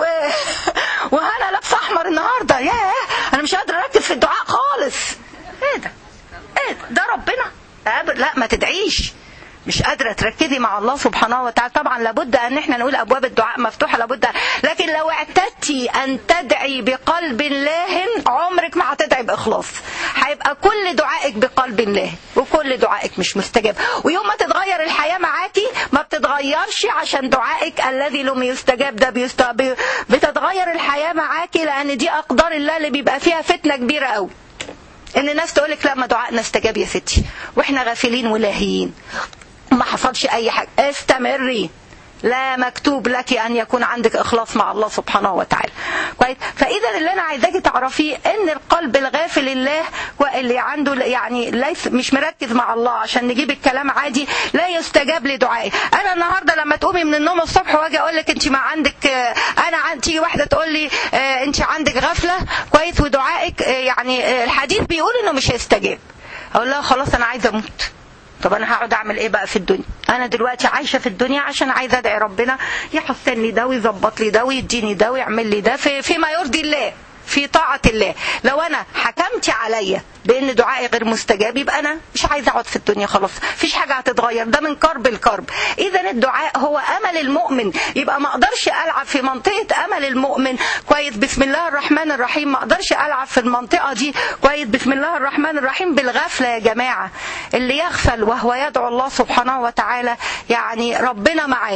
وهنا لابسه احمر النهارده يا انا مش قادره اركز في الدعاء خالص ايه ده ايه ده, ده ربنا لا ما تدعيش مش قادره تركزي مع الله سبحانه وتعالى طبعا لابد ان احنا نقول ابواب الدعاء مفتوحه لابد لكن لو اعتدتي ان تدعي بقلب لاهن عمرك ما هتدعي باخلاص هيبقى كل دعائك بقلب لاهن وكل دعائك مش مستجاب ويوم ما تتغير الحياه معاكي ما بتتغيرش عشان دعائك الذي لم يستجاب ده بيست... بتتغير الحياه معاكي لان دي اقدار الله اللي بيبقى فيها فتنه كبيره قوي ان الناس تقول لك لا ما دعائنا استجاب يا ستي واحنا غافلين ولاهيين ما حصلش اي حاجه استمري لا مكتوب لك ان يكون عندك اخلاص مع الله سبحانه وتعالى كويس فاذا اللي انا عايزاكي تعرفيه ان القلب الغافل لله واللي عنده يعني ليس مش مركز مع الله عشان نجيب الكلام عادي لا يستجاب لدعائي انا النهارده لما تقومي من النوم الصبح واجي اقول لك انت ما عندك انا عن تيجي واحده تقول لي انت عندك غفله كويس ودعائك يعني الحديث بيقول انه مش هيستجاب اقول لها خلاص انا عايزه اموت طب انا هقعد اعمل ايه بقى في الدنيا انا دلوقتي عايشه في الدنيا عشان عايزه ادعي ربنا يحسن لي ده ويظبط لي ده ويديني ده ويعمل لي ده في فيما يرضي الله في طاعة الله لو أنا حكمتي عليا بأن دعائي غير مستجاب يبقى أنا مش عايزة أقعد في الدنيا خلاص مفيش حاجة هتتغير ده من كرب الكرب إذا الدعاء هو أمل المؤمن يبقى ما أقدرش ألعب في منطقة أمل المؤمن كويس بسم الله الرحمن الرحيم ما أقدرش ألعب في المنطقة دي كويس بسم الله الرحمن الرحيم بالغفلة يا جماعة اللي يغفل وهو يدعو الله سبحانه وتعالى يعني ربنا معاه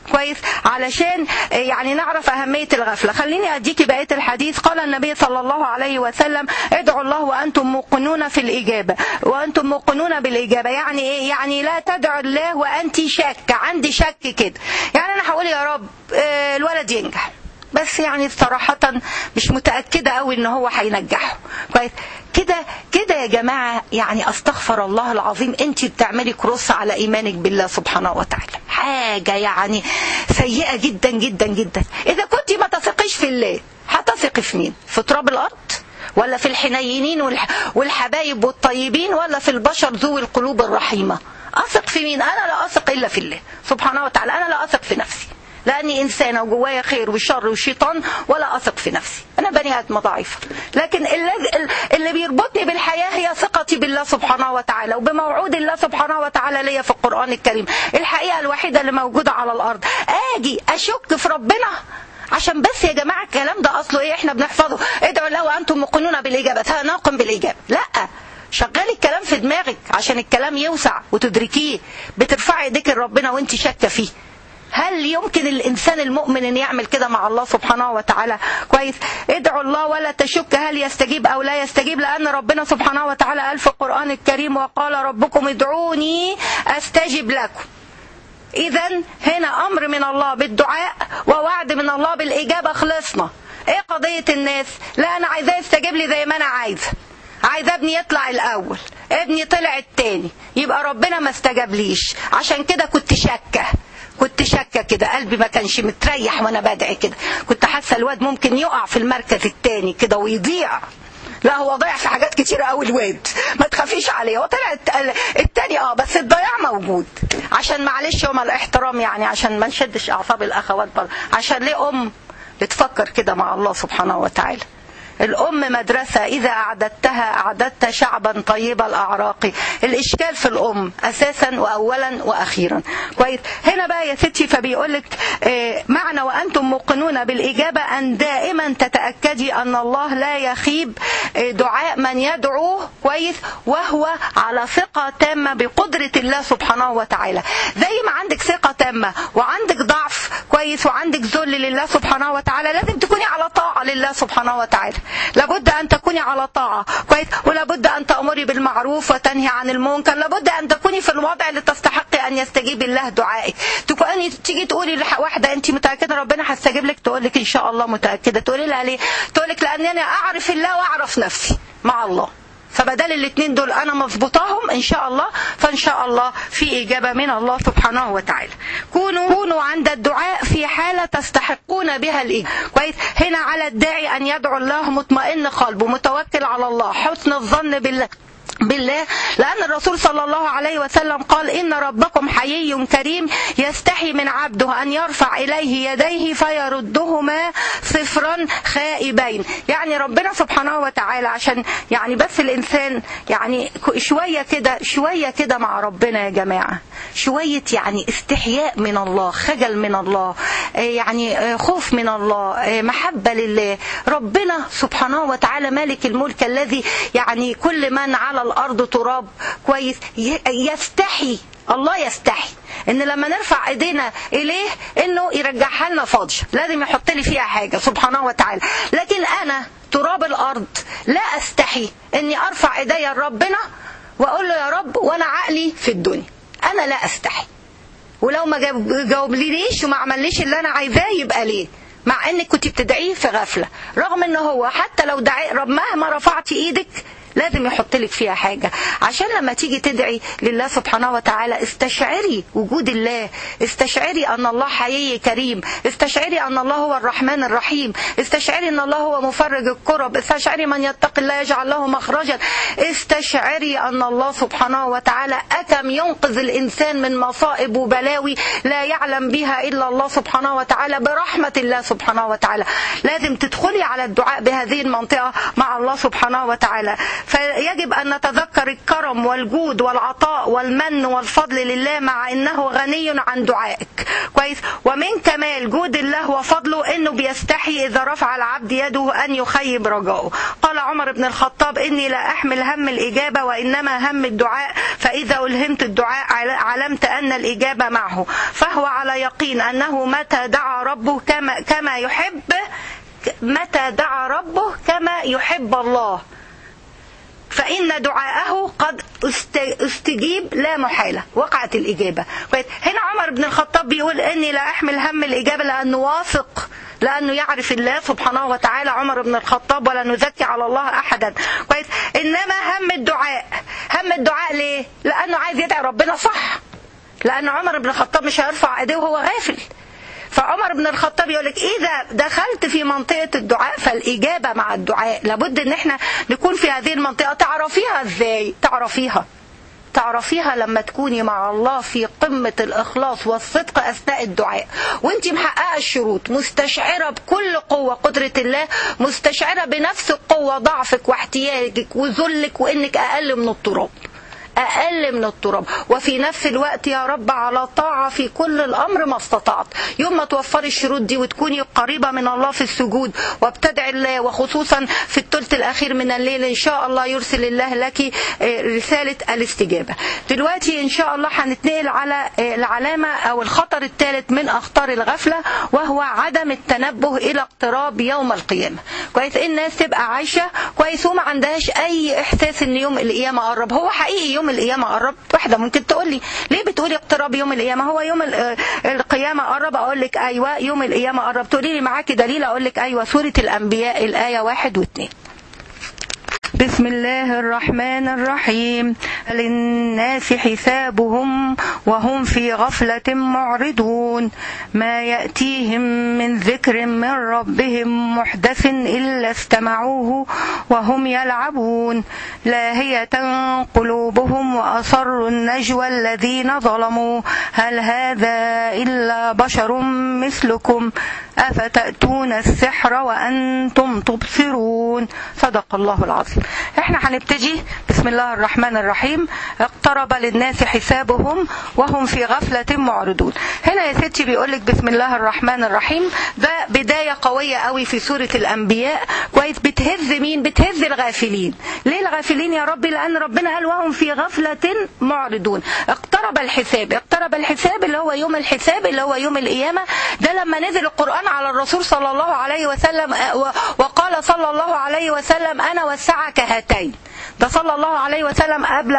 كويس علشان يعني نعرف أهمية الغفلة خليني أديكي بقية الحديث قال النبي صلى الله عليه وسلم ادعوا الله وأنتم موقنون في الإجابة وأنتم موقنون بالإجابة يعني إيه يعني لا تدعوا الله وأنت شك عندي شك كده يعني أنا هقول يا رب الولد ينجح بس يعني صراحة مش متأكدة قوي ان هو هينجحه كويس كده كده يا جماعة يعني استغفر الله العظيم انت بتعملي كروس على ايمانك بالله سبحانه وتعالى حاجة يعني سيئة جدا جدا جدا اذا كنت ما تثقيش في الله هتثقي في مين في تراب الارض ولا في الحنينين والحبايب والطيبين ولا في البشر ذوي القلوب الرحيمة اثق في مين انا لا اثق الا في الله سبحانه وتعالى انا لا اثق في نفسي لاني انسانه وجوايا خير وشر وشيطان ولا اثق في نفسي انا بني ادمه ضعيفه لكن اللي, اللي بيربطني بالحياه هي ثقتي بالله سبحانه وتعالى وبموعود الله سبحانه وتعالى ليا في القران الكريم الحقيقه الوحيده اللي موجوده على الارض اجي اشك في ربنا عشان بس يا جماعه الكلام ده اصله ايه احنا بنحفظه ادعوا الله وانتم موقنون بالاجابه سنقم بالاجابه لا شغلي الكلام في دماغك عشان الكلام يوسع وتدركيه بترفعي ايديك لربنا وانت شاكه فيه هل يمكن الإنسان المؤمن أن يعمل كده مع الله سبحانه وتعالى كويس ادعوا الله ولا تشك هل يستجيب أو لا يستجيب لأن ربنا سبحانه وتعالى قال في القرآن الكريم وقال ربكم ادعوني أستجب لكم إذا هنا أمر من الله بالدعاء ووعد من الله بالإجابة خلصنا إيه قضية الناس لا أنا عايزاه يستجيب لي زي ما أنا عايزة عايزه ابني يطلع الاول ابني طلع التاني يبقى ربنا ما استجابليش عشان كده كنت شاكه كنت شاكه كده قلبي ما كانش متريح وانا بدعي كده كنت حاسه الواد ممكن يقع في المركز التاني كده ويضيع لا هو ضيع في حاجات كتير قوي الواد ما تخافيش عليه هو طلع التاني اه بس الضياع موجود عشان معلش هما الاحترام يعني عشان ما نشدش اعصاب الاخوات برضه عشان ليه ام بتفكر كده مع الله سبحانه وتعالى الأم مدرسة إذا أعددتها أعددت شعبا طيب الأعراق الإشكال في الأم أساسا وأولا وأخيرا كويس هنا بقى يا ستي فبيقولك معنى وأنتم موقنون بالإجابة أن دائما تتأكدي أن الله لا يخيب دعاء من يدعوه كويس وهو على ثقة تامة بقدرة الله سبحانه وتعالى زي ما عندك ثقة تامة وعندك ضعف كويس وعندك ذل لله سبحانه وتعالى لازم تكوني على طاعة لله سبحانه وتعالى لابد أن تكوني على طاعة كويس ولابد أن تأمري بالمعروف وتنهي عن المنكر لابد أن تكوني في الوضع اللي تستحقي أن يستجيب الله دعائك تكوني تيجي تقولي لواحدة أنت متأكدة ربنا هيستجيب لك تقول لك إن شاء الله متأكدة تقولي لها ليه تقول لك لأني أنا أعرف الله وأعرف نفسي مع الله فبدل الاثنين دول انا مظبوطاهم ان شاء الله فان شاء الله في اجابه من الله سبحانه وتعالى كونوا كونوا عند الدعاء في حاله تستحقون بها الاجابه كويس هنا على الداعي ان يدعو الله مطمئن قلبه متوكل على الله حسن الظن بالله بالله لأن الرسول صلى الله عليه وسلم قال إن ربكم حيي كريم يستحي من عبده أن يرفع إليه يديه فيردهما صفرا خائبين يعني ربنا سبحانه وتعالى عشان يعني بس الإنسان يعني شوية كده شوية كده مع ربنا يا جماعة شوية يعني استحياء من الله خجل من الله يعني خوف من الله محبة لله ربنا سبحانه وتعالى مالك الملك الذي يعني كل من على الارض تراب كويس يستحي الله يستحي ان لما نرفع ايدينا اليه انه يرجعها لنا فاضيه لازم يحط لي فيها حاجه سبحانه وتعالى لكن انا تراب الارض لا استحي اني ارفع ايدي لربنا واقول له يا رب وانا عقلي في الدنيا انا لا استحي ولو ما جاوبليش وما عمليش اللي انا عايزاه يبقى ليه مع انك كنت بتدعيه في غفله رغم ان هو حتى لو دعي رب مهما رفعتي ايدك لازم يحط لك فيها حاجة عشان لما تيجي تدعي لله سبحانه وتعالى استشعري وجود الله استشعري أن الله حيي كريم استشعري أن الله هو الرحمن الرحيم استشعري أن الله هو مفرج الكرب استشعري من يتقي الله يجعل له مخرجا استشعري أن الله سبحانه وتعالى أكم ينقذ الإنسان من مصائب وبلاوي لا يعلم بها إلا الله سبحانه وتعالى برحمة الله سبحانه وتعالى لازم تدخلي على الدعاء بهذه المنطقة مع الله سبحانه وتعالى فيجب أن نتذكر الكرم والجود والعطاء والمن والفضل لله مع أنه غني عن دعائك كويس ومن كمال جود الله وفضله أنه بيستحي إذا رفع العبد يده أن يخيب رجاؤه قال عمر بن الخطاب إني لا أحمل هم الإجابة وإنما هم الدعاء فإذا ألهمت الدعاء علمت أن الإجابة معه فهو على يقين أنه متى دعا ربه كما, كما يحب متى دعا ربه كما يحب الله فإن دعاءه قد استجيب لا محالة وقعت الإجابة هنا عمر بن الخطاب بيقول إني لا أحمل هم الإجابة لأنه واثق لأنه يعرف الله سبحانه وتعالى عمر بن الخطاب ولا نزكي على الله أحدا كويس إنما هم الدعاء هم الدعاء ليه لأنه عايز يدعي ربنا صح لأن عمر بن الخطاب مش هيرفع ايديه وهو غافل فعمر بن الخطاب يقول لك اذا دخلت في منطقه الدعاء فالاجابه مع الدعاء لابد ان احنا نكون في هذه المنطقه تعرفيها ازاي تعرفيها تعرفيها لما تكوني مع الله في قمة الإخلاص والصدق أثناء الدعاء وانت محققة الشروط مستشعرة بكل قوة قدرة الله مستشعرة بنفس القوة ضعفك واحتياجك وذلك وإنك أقل من التراب أقل من التراب وفي نفس الوقت يا رب على طاعة في كل الأمر ما استطعت يوم ما توفري الشروط دي وتكوني قريبة من الله في السجود وابتدعي الله وخصوصا في الثلث الأخير من الليل إن شاء الله يرسل الله لك رسالة الاستجابة دلوقتي إن شاء الله هنتنقل على العلامة أو الخطر الثالث من أخطار الغفلة وهو عدم التنبه إلى اقتراب يوم القيامة كويس الناس تبقى عايشة كويس وما عندهاش أي إحساس إن يوم القيامة قرب هو حقيقي يوم القيامة قرب واحدة ممكن تقول لي ليه بتقولي اقتراب يوم القيامة هو يوم القيامة قرب أقول لك أيوة يوم القيامة قرب تقولي لي معاكي دليل أقول لك أيوة سورة الأنبياء الآية واحد واثنين بسم الله الرحمن الرحيم للناس حسابهم وهم في غفلة معرضون ما يأتيهم من ذكر من ربهم محدث إلا استمعوه وهم يلعبون لاهية قلوبهم وأصروا النجوى الذين ظلموا هل هذا إلا بشر مثلكم أفتأتون السحر وأنتم تبصرون صدق الله العظيم احنا هنبتدي بسم الله الرحمن الرحيم اقترب للناس حسابهم وهم في غفلة معرضون هنا يا ستي بيقولك بسم الله الرحمن الرحيم ده بداية قوية قوي في سورة الأنبياء كويس بتهز مين بتهز الغافلين ليه الغافلين يا ربي لأن ربنا قال وهم في غفلة معرضون اقترب الحساب اقترب الحساب اللي هو يوم الحساب اللي هو يوم القيامة ده لما نزل القرآن على الرسول صلى الله عليه وسلم وقال صلى الله عليه وسلم أنا والساعة كهاتين ده صلى الله عليه وسلم قبل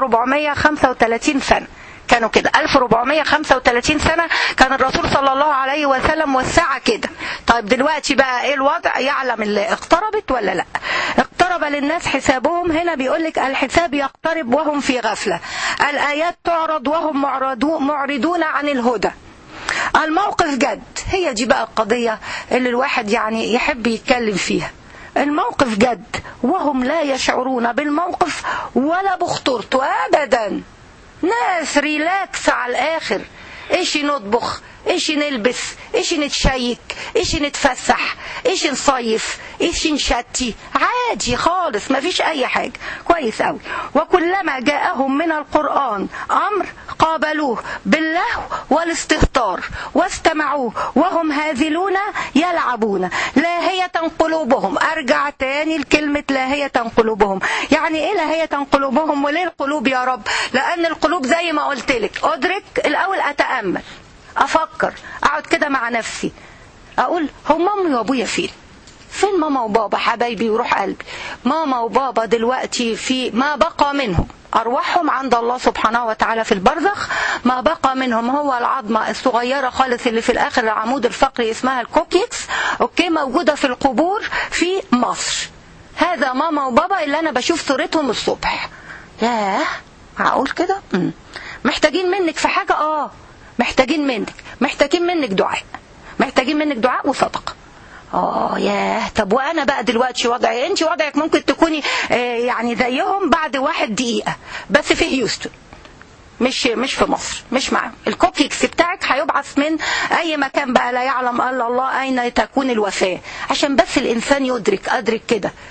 1435 سنة كانوا كده 1435 سنة كان الرسول صلى الله عليه وسلم والساعة كده طيب دلوقتي بقى ايه الوضع يعلم الله اقتربت ولا لا اقترب للناس حسابهم هنا بيقول لك الحساب يقترب وهم في غفلة الآيات تعرض وهم معرضون, معرضون عن الهدى الموقف جد هي دي بقى القضية اللي الواحد يعني يحب يتكلم فيها الموقف جد وهم لا يشعرون بالموقف ولا بخطورته ابدا ناس ريلاكس على الاخر ايش نطبخ ايش نلبس ايش نتشيك ايش نتفسح ايش نصيف ايش نشتي عادي خالص ما فيش اي حاجة كويس قوي وكلما جاءهم من القرآن امر قابلوه باللهو والاستهتار واستمعوه وهم هاذلون يلعبون لاهية قلوبهم ارجع تاني لكلمة لاهية قلوبهم يعني ايه لاهية قلوبهم وليه القلوب يا رب لان القلوب زي ما قلت لك ادرك الاول اتأمل افكر اقعد كده مع نفسي اقول هم امي وابويا فين فين ماما وبابا حبايبي وروح قلبي ماما وبابا دلوقتي في ما بقى منهم أرواحهم عند الله سبحانه وتعالى في البرزخ ما بقى منهم هو العظمة الصغيرة خالص اللي في الآخر العمود الفقري اسمها الكوكيكس أوكي موجودة في القبور في مصر هذا ماما وبابا اللي أنا بشوف صورتهم الصبح ياه معقول كده محتاجين منك في حاجة آه محتاجين منك محتاجين منك دعاء محتاجين منك دعاء وصدقه اه ياه طب وانا بقى دلوقتي وضعي انت وضعك ممكن تكوني آه يعني زيهم بعد واحد دقيقه بس في هيوستن مش مش في مصر مش معاهم الكوكيكس بتاعك هيبعث من اي مكان بقى لا يعلم الا الله اين تكون الوفاه عشان بس الانسان يدرك ادرك كده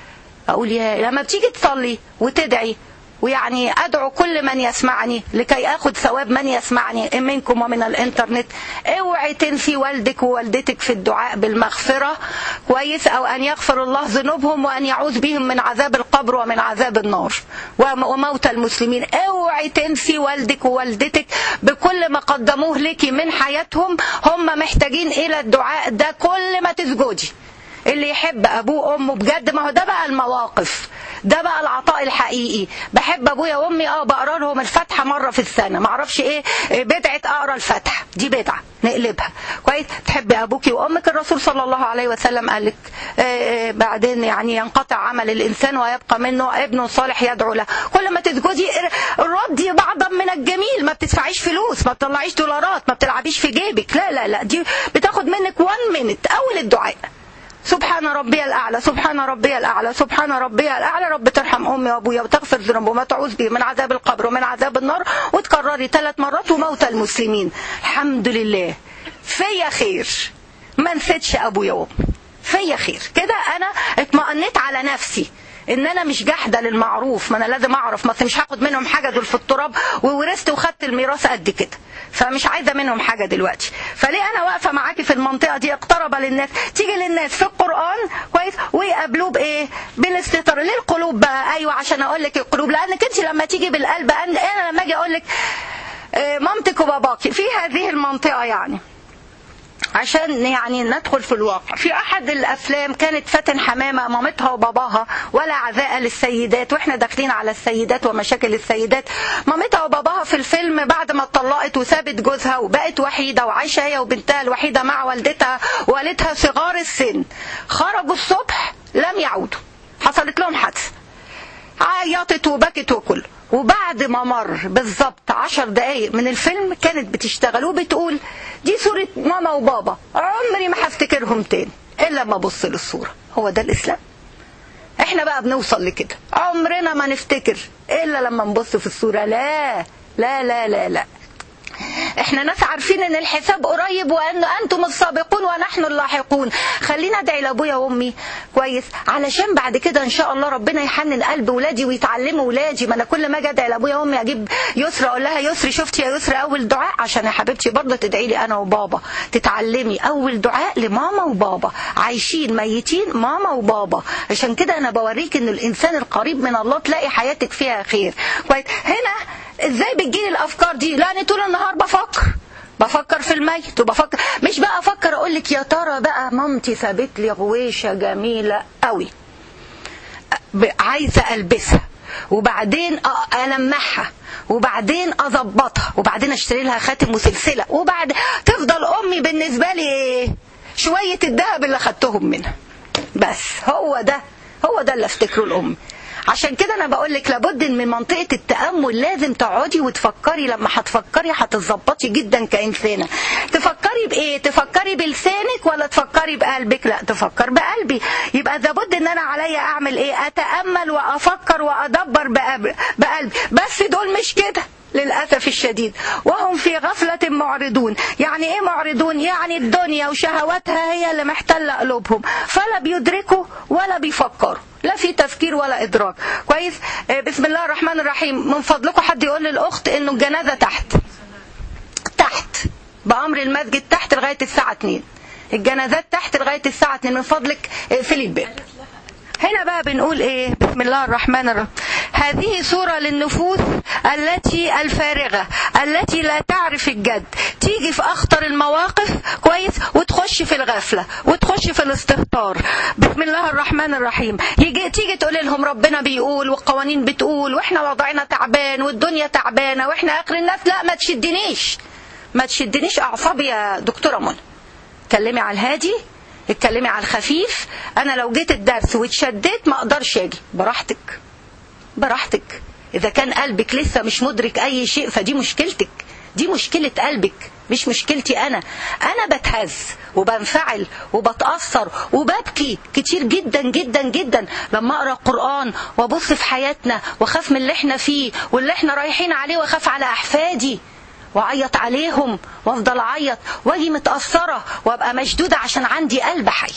اقول يا لما بتيجي تصلي وتدعي ويعني ادعو كل من يسمعني لكي اخذ ثواب من يسمعني منكم ومن الانترنت اوعي تنسي والدك ووالدتك في الدعاء بالمغفره كويس او ان يغفر الله ذنوبهم وان يعوذ بهم من عذاب القبر ومن عذاب النار وموت المسلمين اوعي تنسي والدك ووالدتك بكل ما قدموه لك من حياتهم هم محتاجين الى الدعاء ده كل ما تسجدي اللي يحب ابوه وامه بجد ما هو ده بقى المواقف ده بقى العطاء الحقيقي بحب ابويا وامي اه بقرا لهم الفاتحه مره في السنه ما اعرفش ايه بدعه اقرا الفاتحه دي بدعه نقلبها كويس تحبي ابوكي وامك الرسول صلى الله عليه وسلم قال لك بعدين يعني ينقطع عمل الانسان ويبقى منه ابن صالح يدعو له كل ما تسجدي ردي بعضا من الجميل ما بتدفعيش فلوس ما بتطلعيش دولارات ما بتلعبيش في جيبك لا لا لا دي بتاخد منك 1 مينت اول الدعاء سبحان ربي الأعلى سبحان ربي الأعلى سبحان ربي الأعلى رب ترحم أمي وأبويا وتغفر ذنوبهم وتعوذ بي من عذاب القبر ومن عذاب النار وتكرري ثلاث مرات وموت المسلمين الحمد لله فيا خير ما نسيتش أبويا وأمي فيا خير كده أنا اطمأنيت على نفسي ان انا مش جاحده للمعروف ما انا لازم اعرف ما مش هاخد منهم حاجه دول في التراب وورثت وخدت الميراث قد كده فمش عايزه منهم حاجه دلوقتي فليه انا واقفه معاكي في المنطقه دي اقترب للناس تيجي للناس في القران كويس ويقابلوه بايه بالاستتار ليه القلوب بقى ايوه عشان اقول لك القلوب لانك انت لما تيجي بالقلب انا لما اجي اقول لك مامتك وباباكي في هذه المنطقه يعني عشان يعني ندخل في الواقع في احد الافلام كانت فاتن حمامه مامتها وباباها ولا عزاء للسيدات واحنا داخلين على السيدات ومشاكل السيدات مامتها وباباها في الفيلم بعد ما اتطلقت وسابت جوزها وبقت وحيده وعايشه هي وبنتها الوحيده مع والدتها ووالدها صغار السن خرجوا الصبح لم يعودوا حصلت لهم حادثه عيطت وبكت وكل وبعد ما مر بالظبط عشر دقايق من الفيلم كانت بتشتغل وبتقول دي صورة ماما وبابا عمري ما هفتكرهم تاني إلا لما أبص للصورة هو ده الإسلام احنا بقى بنوصل لكده عمرنا ما نفتكر إلا لما نبص في الصورة لا لا لا لا لا احنا ناس عارفين ان الحساب قريب وان انتم السابقون ونحن اللاحقون خلينا ادعي لابويا وامي كويس علشان بعد كده ان شاء الله ربنا يحنن قلب ولادي ويتعلموا ولادي ما انا كل ما اجي ادعي لابويا وامي اجيب يسرى اقول لها يسري شفتي يا يسرى اول دعاء عشان يا حبيبتي برضه تدعي لي انا وبابا تتعلمي اول دعاء لماما وبابا عايشين ميتين ماما وبابا عشان كده انا بوريك ان الانسان القريب من الله تلاقي حياتك فيها خير كويس هنا ازاي بتجيلي الافكار دي لاني طول النهار بفكر بفكر في الميت وبفكر مش بقى افكر اقول لك يا ترى بقى مامتي سابت لي غويشه جميله قوي عايزه البسها وبعدين المعها وبعدين اظبطها وبعدين اشتري لها خاتم وسلسله وبعد تفضل امي بالنسبه لي ايه شويه الذهب اللي خدتهم منها بس هو ده هو ده اللي افتكره الام عشان كده انا بقول لك لابد من منطقه التامل لازم تقعدي وتفكري لما هتفكري هتظبطي جدا كانسانه تفكري بايه تفكري بلسانك ولا تفكري بقلبك لا تفكر بقلبي يبقى لابد ان انا عليا اعمل ايه اتامل وافكر وادبر بقلبي بس دول مش كده للأسف الشديد وهم في غفلة معرضون يعني إيه معرضون يعني الدنيا وشهواتها هي اللي محتلة قلوبهم فلا بيدركوا ولا بيفكروا لا في تفكير ولا إدراك كويس بسم الله الرحمن الرحيم من فضلكم حد يقول للأخت إنه الجنازة تحت تحت بأمر المسجد تحت لغاية الساعة 2 الجنازات تحت لغاية الساعة 2 من فضلك اقفلي الباب هنا بقى بنقول ايه بسم الله الرحمن الرحيم هذه صورة للنفوس التي الفارغة التي لا تعرف الجد تيجي في اخطر المواقف كويس وتخش في الغفلة وتخش في الاستهتار بسم الله الرحمن الرحيم يجي تيجي تقول لهم ربنا بيقول والقوانين بتقول واحنا وضعنا تعبان والدنيا تعبانة واحنا اخر الناس لا ما تشدنيش ما تشدنيش اعصابي يا دكتورة منى اتكلمي على الهادي اتكلمي على الخفيف انا لو جيت الدرس واتشديت ما اقدرش اجي براحتك براحتك اذا كان قلبك لسه مش مدرك اي شيء فدي مشكلتك دي مشكلة قلبك مش مشكلتي انا انا بتهز وبنفعل وبتأثر وببكي كتير جدا جدا جدا لما اقرا القرآن وابص في حياتنا واخاف من اللي احنا فيه واللي احنا رايحين عليه واخاف على احفادي واعيط عليهم وافضل اعيط واجي متاثره وابقى مشدوده عشان عندي قلب حي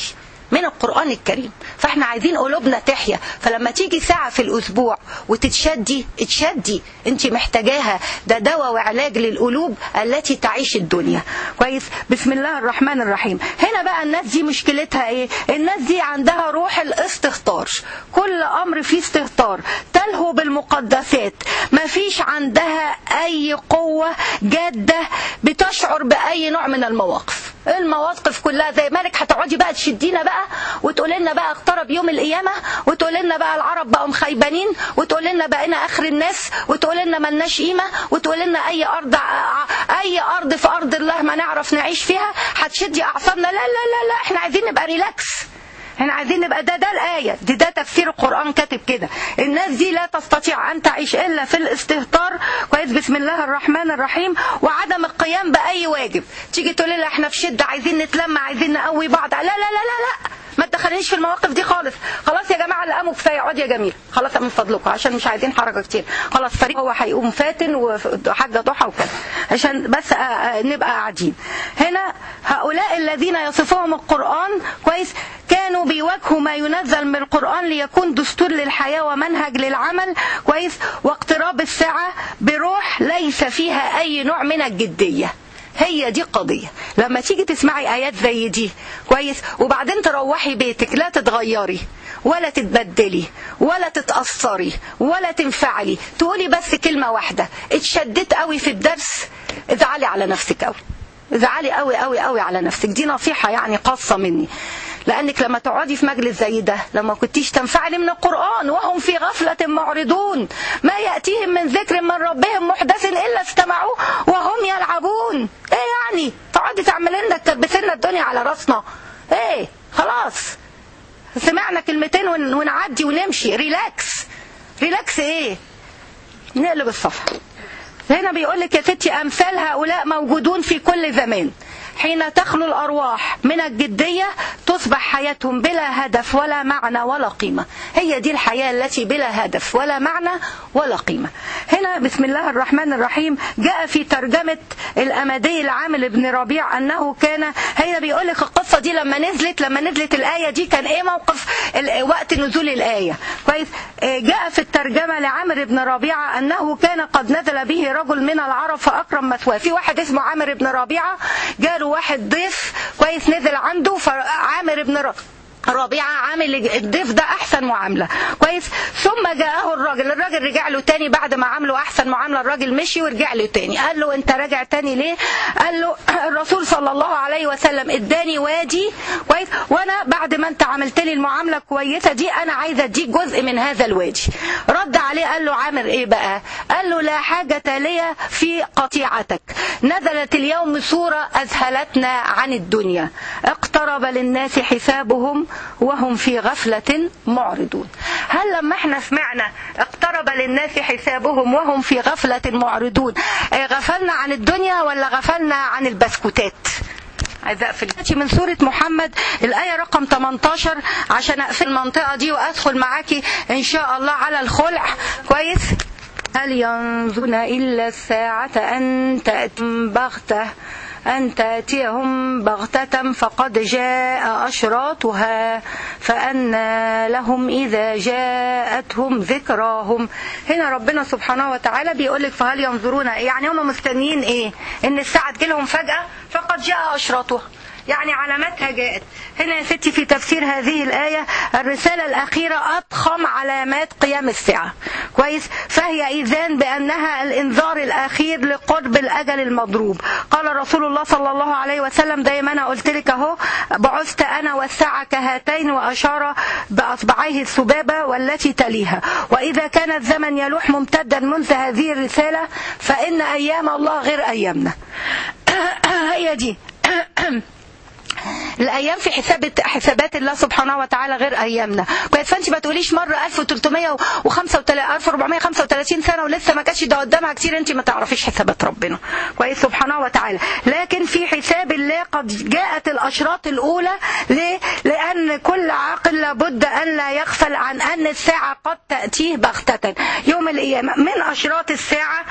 من القرآن الكريم فاحنا عايزين قلوبنا تحيا فلما تيجي ساعة في الأسبوع وتتشدي اتشدي انت محتاجاها ده دواء وعلاج للقلوب التي تعيش الدنيا كويس بسم الله الرحمن الرحيم هنا بقى الناس دي مشكلتها ايه الناس دي عندها روح الاستهتار كل امر فيه استهتار تلهو بالمقدسات ما فيش عندها اي قوة جادة بتشعر باي نوع من المواقف المواقف كلها زي مالك هتقعدي بقى تشدينا بقى وتقول لنا بقى اقترب يوم القيامه وتقول لنا بقى العرب بقوا مخيبانين وتقول لنا بقينا اخر الناس وتقول لنا ملناش قيمه وتقول لنا اي ارض اي ارض في ارض الله ما نعرف نعيش فيها هتشدي اعصابنا لا لا لا لا احنا عايزين نبقى ريلاكس احنا عايزين نبقى ده ده الآية دي ده تفسير القرآن كاتب كده الناس دي لا تستطيع أن تعيش إلا في الاستهتار كويس بسم الله الرحمن الرحيم وعدم القيام بأي واجب تيجي تقول لي احنا في شدة عايزين نتلم عايزين نقوي بعض لا لا لا لا لا ما تدخلنيش في المواقف دي خالص خلاص يا جماعه اللي قاموا كفايه اقعد يا جميل خلاص من فضلكم عشان مش عايزين حركه كتير خلاص فريق هو هيقوم فاتن وحاجه ضحى وكذا عشان بس نبقى قاعدين هنا هؤلاء الذين يصفهم القران كويس كانوا بيواجهوا ما ينزل من القرآن ليكون دستور للحياة ومنهج للعمل كويس واقتراب الساعة بروح ليس فيها أي نوع من الجدية هي دي قضية لما تيجي تسمعي آيات زي دي كويس وبعدين تروحي بيتك لا تتغيري ولا تتبدلي ولا تتأثري ولا تنفعلي تقولي بس كلمة واحدة اتشدت قوي في الدرس ازعلي على نفسك قوي ازعلي قوي قوي قوي على نفسك دي نصيحة يعني خاصة مني لأنك لما تقعدي في مجلس زي ده لما كنتيش تنفعلي من القرآن وهم في غفلة معرضون ما يأتيهم من ذكر من ربهم محدث إلا استمعوه وهم يلعبون إيه يعني تقعدي تعملي لنا تكبسي لنا الدنيا على راسنا إيه خلاص سمعنا كلمتين ونعدي ونمشي ريلاكس ريلاكس إيه نقلب الصفحة هنا بيقول لك يا ستي أمثال هؤلاء موجودون في كل زمان حين تخلو الأرواح من الجدية تصبح حياتهم بلا هدف ولا معنى ولا قيمة هي دي الحياة التي بلا هدف ولا معنى ولا قيمة هنا بسم الله الرحمن الرحيم جاء في ترجمة الأمدي العامل ابن ربيع أنه كان هنا بيقول لك القصة دي لما نزلت لما نزلت الآية دي كان إيه موقف وقت نزول الآية كويس جاء في الترجمة لعامر بن ربيعة أنه كان قد نزل به رجل من العرب فأكرم مثواه في واحد اسمه عامر بن ربيعة جاله واحد ضيف كويس نزل عنده فعامر بن ربيعة ربيعة عامل الضيف ده أحسن معاملة كويس ثم جاءه الراجل الراجل رجع له تاني بعد ما عامله أحسن معاملة الراجل مشي ورجع له تاني قال له أنت راجع تاني ليه قال له الرسول صلى الله عليه وسلم اداني وادي كويس وأنا بعد ما أنت عملت لي المعاملة الكويسة دي أنا عايزة أديك جزء من هذا الوادي رد عليه قال له عامر إيه بقى قال له لا حاجة لي في قطيعتك نزلت اليوم سورة أذهلتنا عن الدنيا اقترب للناس حسابهم وهم في غفلة معرضون هل لما احنا سمعنا اقترب للناس حسابهم وهم في غفلة معرضون غفلنا عن الدنيا ولا غفلنا عن البسكوتات عايزة اقفل من سورة محمد الآية رقم 18 عشان اقفل المنطقة دي وادخل معاكي ان شاء الله على الخلع كويس هل ينظرون إلا الساعة أن تأتي بغتة أن تأتيهم بغتة فقد جاء أشراطها فأنى لهم إذا جاءتهم ذكراهم هنا ربنا سبحانه وتعالى بيقول لك فهل ينظرون يعني هم مستنيين إيه إن الساعة تجيلهم فجأة فقد جاء أشراطها يعني علاماتها جاءت هنا يا ستي في تفسير هذه الآية الرسالة الأخيرة أضخم علامات قيام الساعة كويس فهي إذان بأنها الإنذار الأخير لقرب الأجل المضروب قال رسول الله صلى الله عليه وسلم دايما أنا قلت لك أهو بعثت أنا والساعة كهاتين وأشار بأصبعيه السبابة والتي تليها وإذا كان الزمن يلوح ممتدا منذ هذه الرسالة فإن أيام الله غير أيامنا هي دي الايام في حساب حسابات الله سبحانه وتعالى غير ايامنا كويس فانت ما تقوليش مره 1335 سنه ولسه ما كانش ده قدامها كتير انت ما تعرفيش حسابات ربنا كويس سبحانه وتعالى لكن في حساب الله قد جاءت الاشراط الاولى ليه؟ لان كل عاقل لابد ان لا يغفل عن ان الساعه قد تاتيه بغته يوم القيامه من اشراط الساعه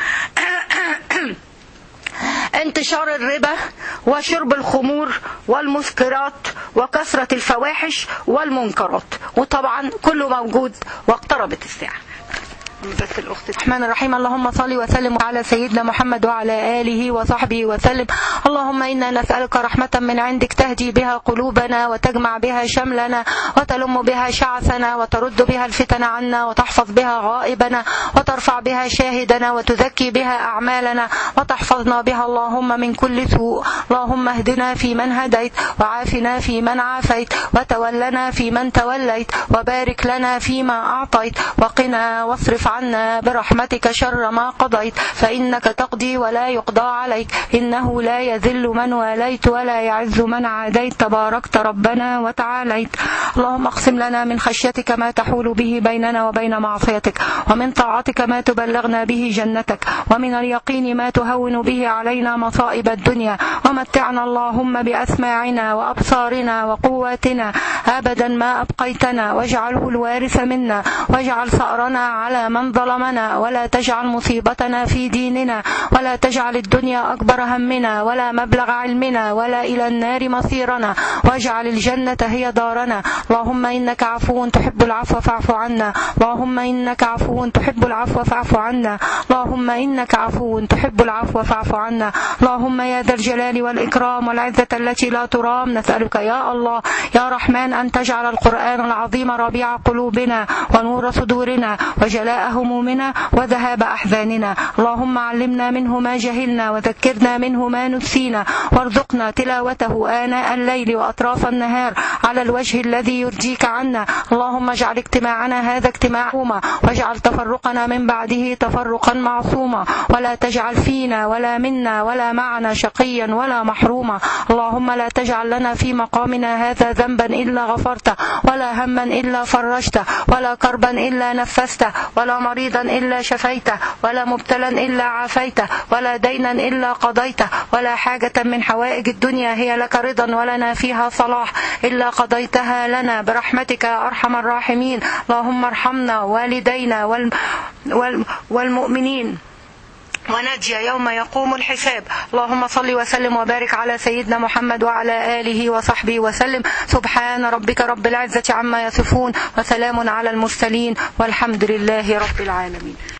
انتشار الربا وشرب الخمور والمسكرات وكثرة الفواحش والمنكرات وطبعا كله موجود واقتربت الساعة بس الأخت الرحمن الرحيم اللهم صل وسلم على سيدنا محمد وعلى آله وصحبه وسلم اللهم إنا نسألك رحمة من عندك تهدي بها قلوبنا وتجمع بها شملنا وتلم بها شعثنا وترد بها الفتن عنا وتحفظ بها غائبنا وترفع بها شاهدنا وتزكي بها أعمالنا وتحفظنا بها اللهم من كل سوء اللهم اهدنا في من هديت وعافنا في من عافيت وتولنا في من توليت وبارك لنا فيما أعطيت وقنا واصرف عنا برحمتك شر ما قضيت فإنك تقضي ولا يقضى عليك إنه لا يذل من واليت ولا يعز من عاديت تباركت ربنا وتعاليت اللهم اقسم لنا من خشيتك ما تحول به بيننا وبين معصيتك ومن طاعتك ما تبلغنا به جنتك ومن اليقين ما تهون به علينا مصائب الدنيا ومتعنا اللهم بأسماعنا وأبصارنا وقواتنا أبدا ما أبقيتنا واجعله الوارث منا واجعل ثأرنا على من ظلمنا ولا تجعل مصيبتنا في ديننا ولا تجعل الدنيا أكبر همنا ولا مبلغ علمنا ولا إلى النار مصيرنا واجعل الجنة هي دارنا اللهم إنك عفو تحب العفو فاعف عنا اللهم إنك عفو تحب العفو فاعف عنا اللهم إنك عفو تحب العفو فاعف عنا اللهم يا ذا الجلال والإكرام والعزة التي لا ترام نسألك يا الله يا رحمن أن تجعل القرآن العظيم ربيع قلوبنا ونور صدورنا وجلاء همومنا وذهاب أحزاننا اللهم علمنا منه ما جهلنا وذكرنا منه ما نسينا وارزقنا تلاوته آناء الليل وأطراف النهار على الوجه الذي يرجيك عنا اللهم اجعل اجتماعنا هذا اجتماعا واجعل تفرقنا من بعده تفرقا معصوما ولا تجعل فينا ولا منا ولا معنا شقيا ولا محروما اللهم لا تجعل لنا في مقامنا هذا ذنبا إلا غفرته ولا هما إلا فرجته ولا كربا إلا نفسته ولا مريضا إلا شفيته ولا مبتلا إلا عافيته ولا دينا إلا قضيته ولا حاجة من حوائج الدنيا هي لك رضا ولنا فيها صلاح إلا قضيتها لنا برحمتك يا أرحم الراحمين اللهم ارحمنا والدينا وال وال والمؤمنين ونجي يوم يقوم الحساب اللهم صل وسلم وبارك على سيدنا محمد وعلى آله وصحبه وسلم سبحان ربك رب العزة عما يصفون وسلام على المرسلين والحمد لله رب العالمين